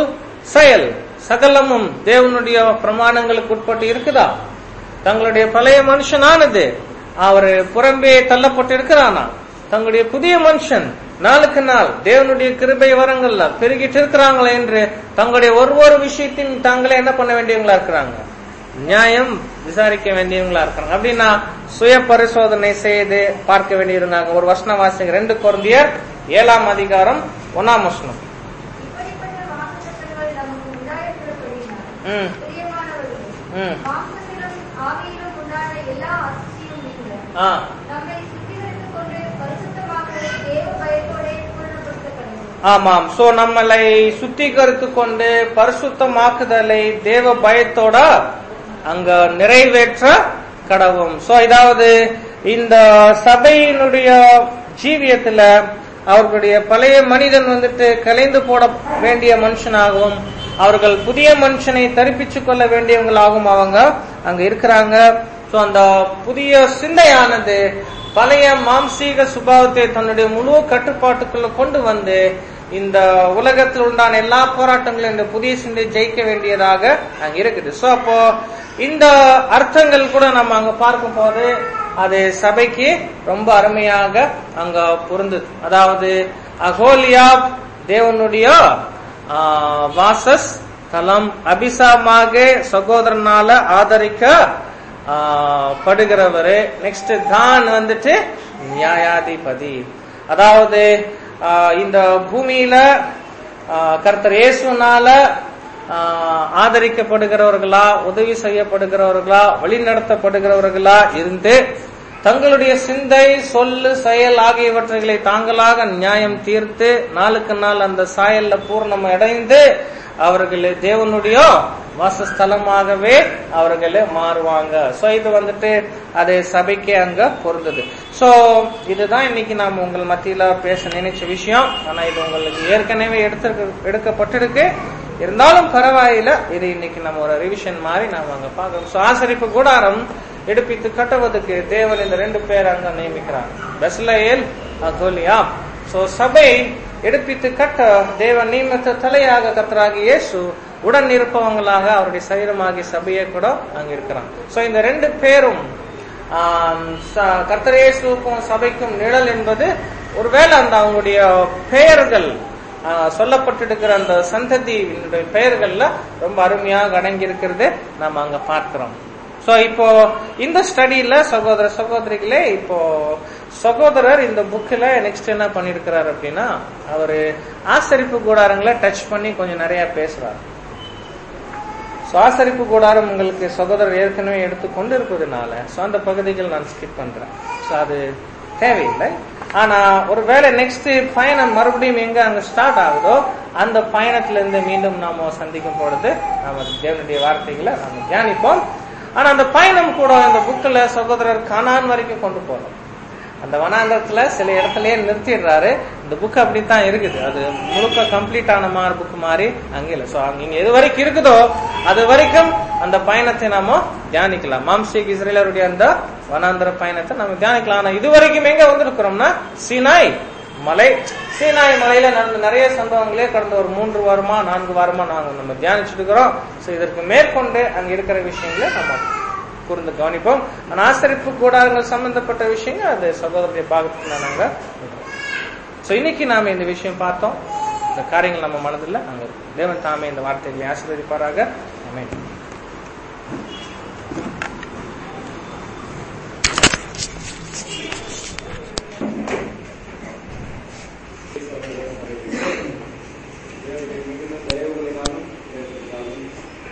செயல் சகலமும் தேவனுடைய பிரமாணங்களுக்கு உட்பட்டு இருக்குதா தங்களுடைய பழைய மனுஷனானது அவர் புறம்பே தள்ளப்பட்டு இருக்கிறானா தங்களுடைய புதிய மனுஷன் நாளுக்கு நாள் தேவனுடைய கிருபை வரங்கள்ல பெருகிட்டு இருக்கிறாங்களா என்று தங்களுடைய ஒரு ஒரு விஷயத்தையும் தாங்களே என்ன பண்ண வேண்டியவங்களா இருக்கிறாங்க நியாயம் விசாரிக்க வேண்டியவங்களா இருக்கிறாங்க அப்படின்னா சுய பரிசோதனை செய்து பார்க்க வேண்டியிருந்தாங்க ஒரு வசன வாசிங்க ரெண்டு குழந்தையர் ஏழாம் அதிகாரம் ஒன்னாம் வசனம் இப்படிப்பட்ட வாக்குத்தத்தங்கள் நமக்கு உண்டாயிருக்கிறபடியினால், ம் பிரியமானவர்களே, ம் மாம்சத்திலும் ஆவியிலும் உண்டான எல்லா அசூசியும் நீங்க, ஆ நம்மை சுத்திகரித்துக் கொண்டு பரிசுத்தமாக்குதலை தேவ பயத்தோடே பூரணப்படுத்த கடவுள். ஆமாம் சோ நம்மளை சுத்திகரித்து கொண்டு பரிசுத்தமாக்குதலை தேவ பயத்தோட அங்க நிறைவேற்ற கடவும் சோ இதாவது இந்த சபையினுடைய ஜீவியத்துல அவர்களுடைய பழைய மனிதன் வந்துட்டு கலைந்து போட வேண்டிய மனுஷனாகவும் அவர்கள் புதிய மனுஷனை தரிப்பிச்சு கொள்ள வேண்டியவங்களாகவும் அவங்க அங்க இருக்கிறாங்க சோ அந்த புதிய சிந்தையானது பழைய மாம்சீக சுபாவத்தை தன்னுடைய முழு கட்டுப்பாட்டுக்குள்ள கொண்டு வந்து இந்த உலகத்தில் உண்டான எல்லா போராட்டங்களும் இந்த புதிய சிந்தை ஜெயிக்க வேண்டியதாக அங்க இருக்குது சோ அப்போ இந்த அர்த்தங்கள் கூட நம்ம அங்க பார்க்கும் போது அது சபைக்கு ரொம்ப அருமையாக அங்க பொருந்தது அதாவது அகோலியா தேவனுடைய ஆ, வாசஸ் தலம் அபிசாமாக சகோதரனால ஆதரிக்க ஆ, படுகிறவரு நெக்ஸ்ட் தான் வந்துட்டு நியாயாதிபதி அதாவது ஆ, இந்த பூமியில ஆ, கர்த்தர் இயேசுனால ஆ, ஆதரிக்கப்படுகிறவர்களா உதவி செய்யப்படுகிறவர்களா வழிநடத்தப்படுகிறவர்களா இருந்து தங்களுடைய சிந்தை சொல்லு செயல் ஆகியவற்றைகளை தாங்களாக நியாயம் தீர்த்து நாளுக்கு நாள் அந்த சாயல்ல பூர்ணம் அடைந்து அவர்கள் தேவனுடைய வாசஸ்தலமாகவே அவர்கள் மாறுவாங்க சோ இது வந்துட்டு அது சபைக்கு அங்க பொருந்தது சோ இதுதான் இன்னைக்கு நாம் உங்கள் மத்தியில பேச நினைச்ச விஷயம் ஆனா இது உங்களுக்கு ஏற்கனவே எடுத்து எடுக்கப்பட்டிருக்கு இருந்தாலும் பரவாயில்ல இது இன்னைக்கு நம்ம ஒரு ரிவிஷன் மாதிரி நாம அங்க பார்க்கணும் சோ ஆசரிப்பு கூடாரம் எடுப்பித்து கட்டுவதற்கு தேவன் இந்த ரெண்டு பேர் அங்க நியமிக்கிறாங்க பெஸ்லயேல் அகோலியா சோ சபை எடுப்பித்து கட்ட தேவன் நியமித்த தலையாக கத்தராகி இயேசு உடன் இருப்பவங்களாக அவருடைய சரீரமாகிய சபையை கூட அங்க இருக்கிறாங்க சோ இந்த ரெண்டு பேரும் ஆம், ச- கர்த்தர் இயேசுவுக்கும் சபைக்கும் நிழல் என்பது ஒருவேளை அந்த அவங்களுடைய பெயர்கள் ஆ, சொல்லப்பட்டிருக்கிற அந்த சந்ததியினுடைய பெயர்கள்ல ரொம்ப அருமையாக அடங்கி இருக்கிறது நம்ம அங்க பார்க்கிறோம் சோ இப்போ இந்த ஸ்டடியில சகோதர சகோதரிகளே இப்போ சகோதரர் இந்த புக்ல நெக்ஸ்ட் என்ன பண்ணிருக்கிறார் அப்படின்னா அவரு ஆசரிப்பு கூடாரங்களை டச் பண்ணி கொஞ்சம் நிறைய பேசுறாரு So, ஆசரிப்பு கூடாரம் உங்களுக்கு சகோதரர் ஏற்கனவே எடுத்து கொண்டு இருப்பதுனால so அந்த பகுதிகள் நான் ஸ்கிப் பண்றேன் So, அது தேவையில்லை ஆனா ஒருவேளை நெக்ஸ்ட் பயணம் மறுபடியும் எங்க அங்க ஸ்டார்ட் ஆகுதோ அந்த பயணத்துல இருந்து மீண்டும் நாம சந்திக்கும் பொழுது நாம தேவனுடைய வார்த்தைகளை நாம தியானிப்போம் ஆனா அந்த பயணம் கூட இந்த புக்ல சகோதரர் கானான் வரைக்கும் கொண்டு போறோம் அந்த வனாந்தரத்துல சில இடத்துலயே நிறுத்திடுறாரு இந்த புக் அப்படித்தான் இருக்குது அது முழுக்க கம்ப்ளீட் ஆன மாதிரி புக் மாதிரி அங்க இல்ல சோ அங்க எது வரைக்கும் இருக்குதோ அது வரைக்கும் அந்த பயணத்தை நாம தியானிக்கலாம் மாம்சீக் இஸ்ரேலருடைய அந்த வனாந்தர பயணத்தை நம்ம தியானிக்கலாம் ஆனா இது வரைக்கும் எங்க வந்திருக்கிறோம்னா சீனாய் மலை சீனாய் மலையில நடந்த நிறைய சம்பவங்களே கடந்த ஒரு மூன்று வாரமா நான்கு வாரமா நாங்க நம்ம தியானிச்சுட்டு இருக்கிறோம் சோ இதற்கு மேற்கொண்டு அங்க இருக்கிற விஷயங்களை நம்ம கூர்ந்து கவனிப்போம் ஆனா ஆசரிப்பு கூடாரங்கள் சம்பந்தப்பட்ட விஷயங்கள் அது சகோதரருடைய பாகத்துல நாங்க சோ இன்னைக்கு நாம இந்த விஷயம் பார்த்தோம் இந்த காரியங்கள் நம்ம மனதில் அங்க இருக்கு தேவன் தாமே இந்த வார்த்தைகளை ஆசீர்வதிப்பாராக ஆமென்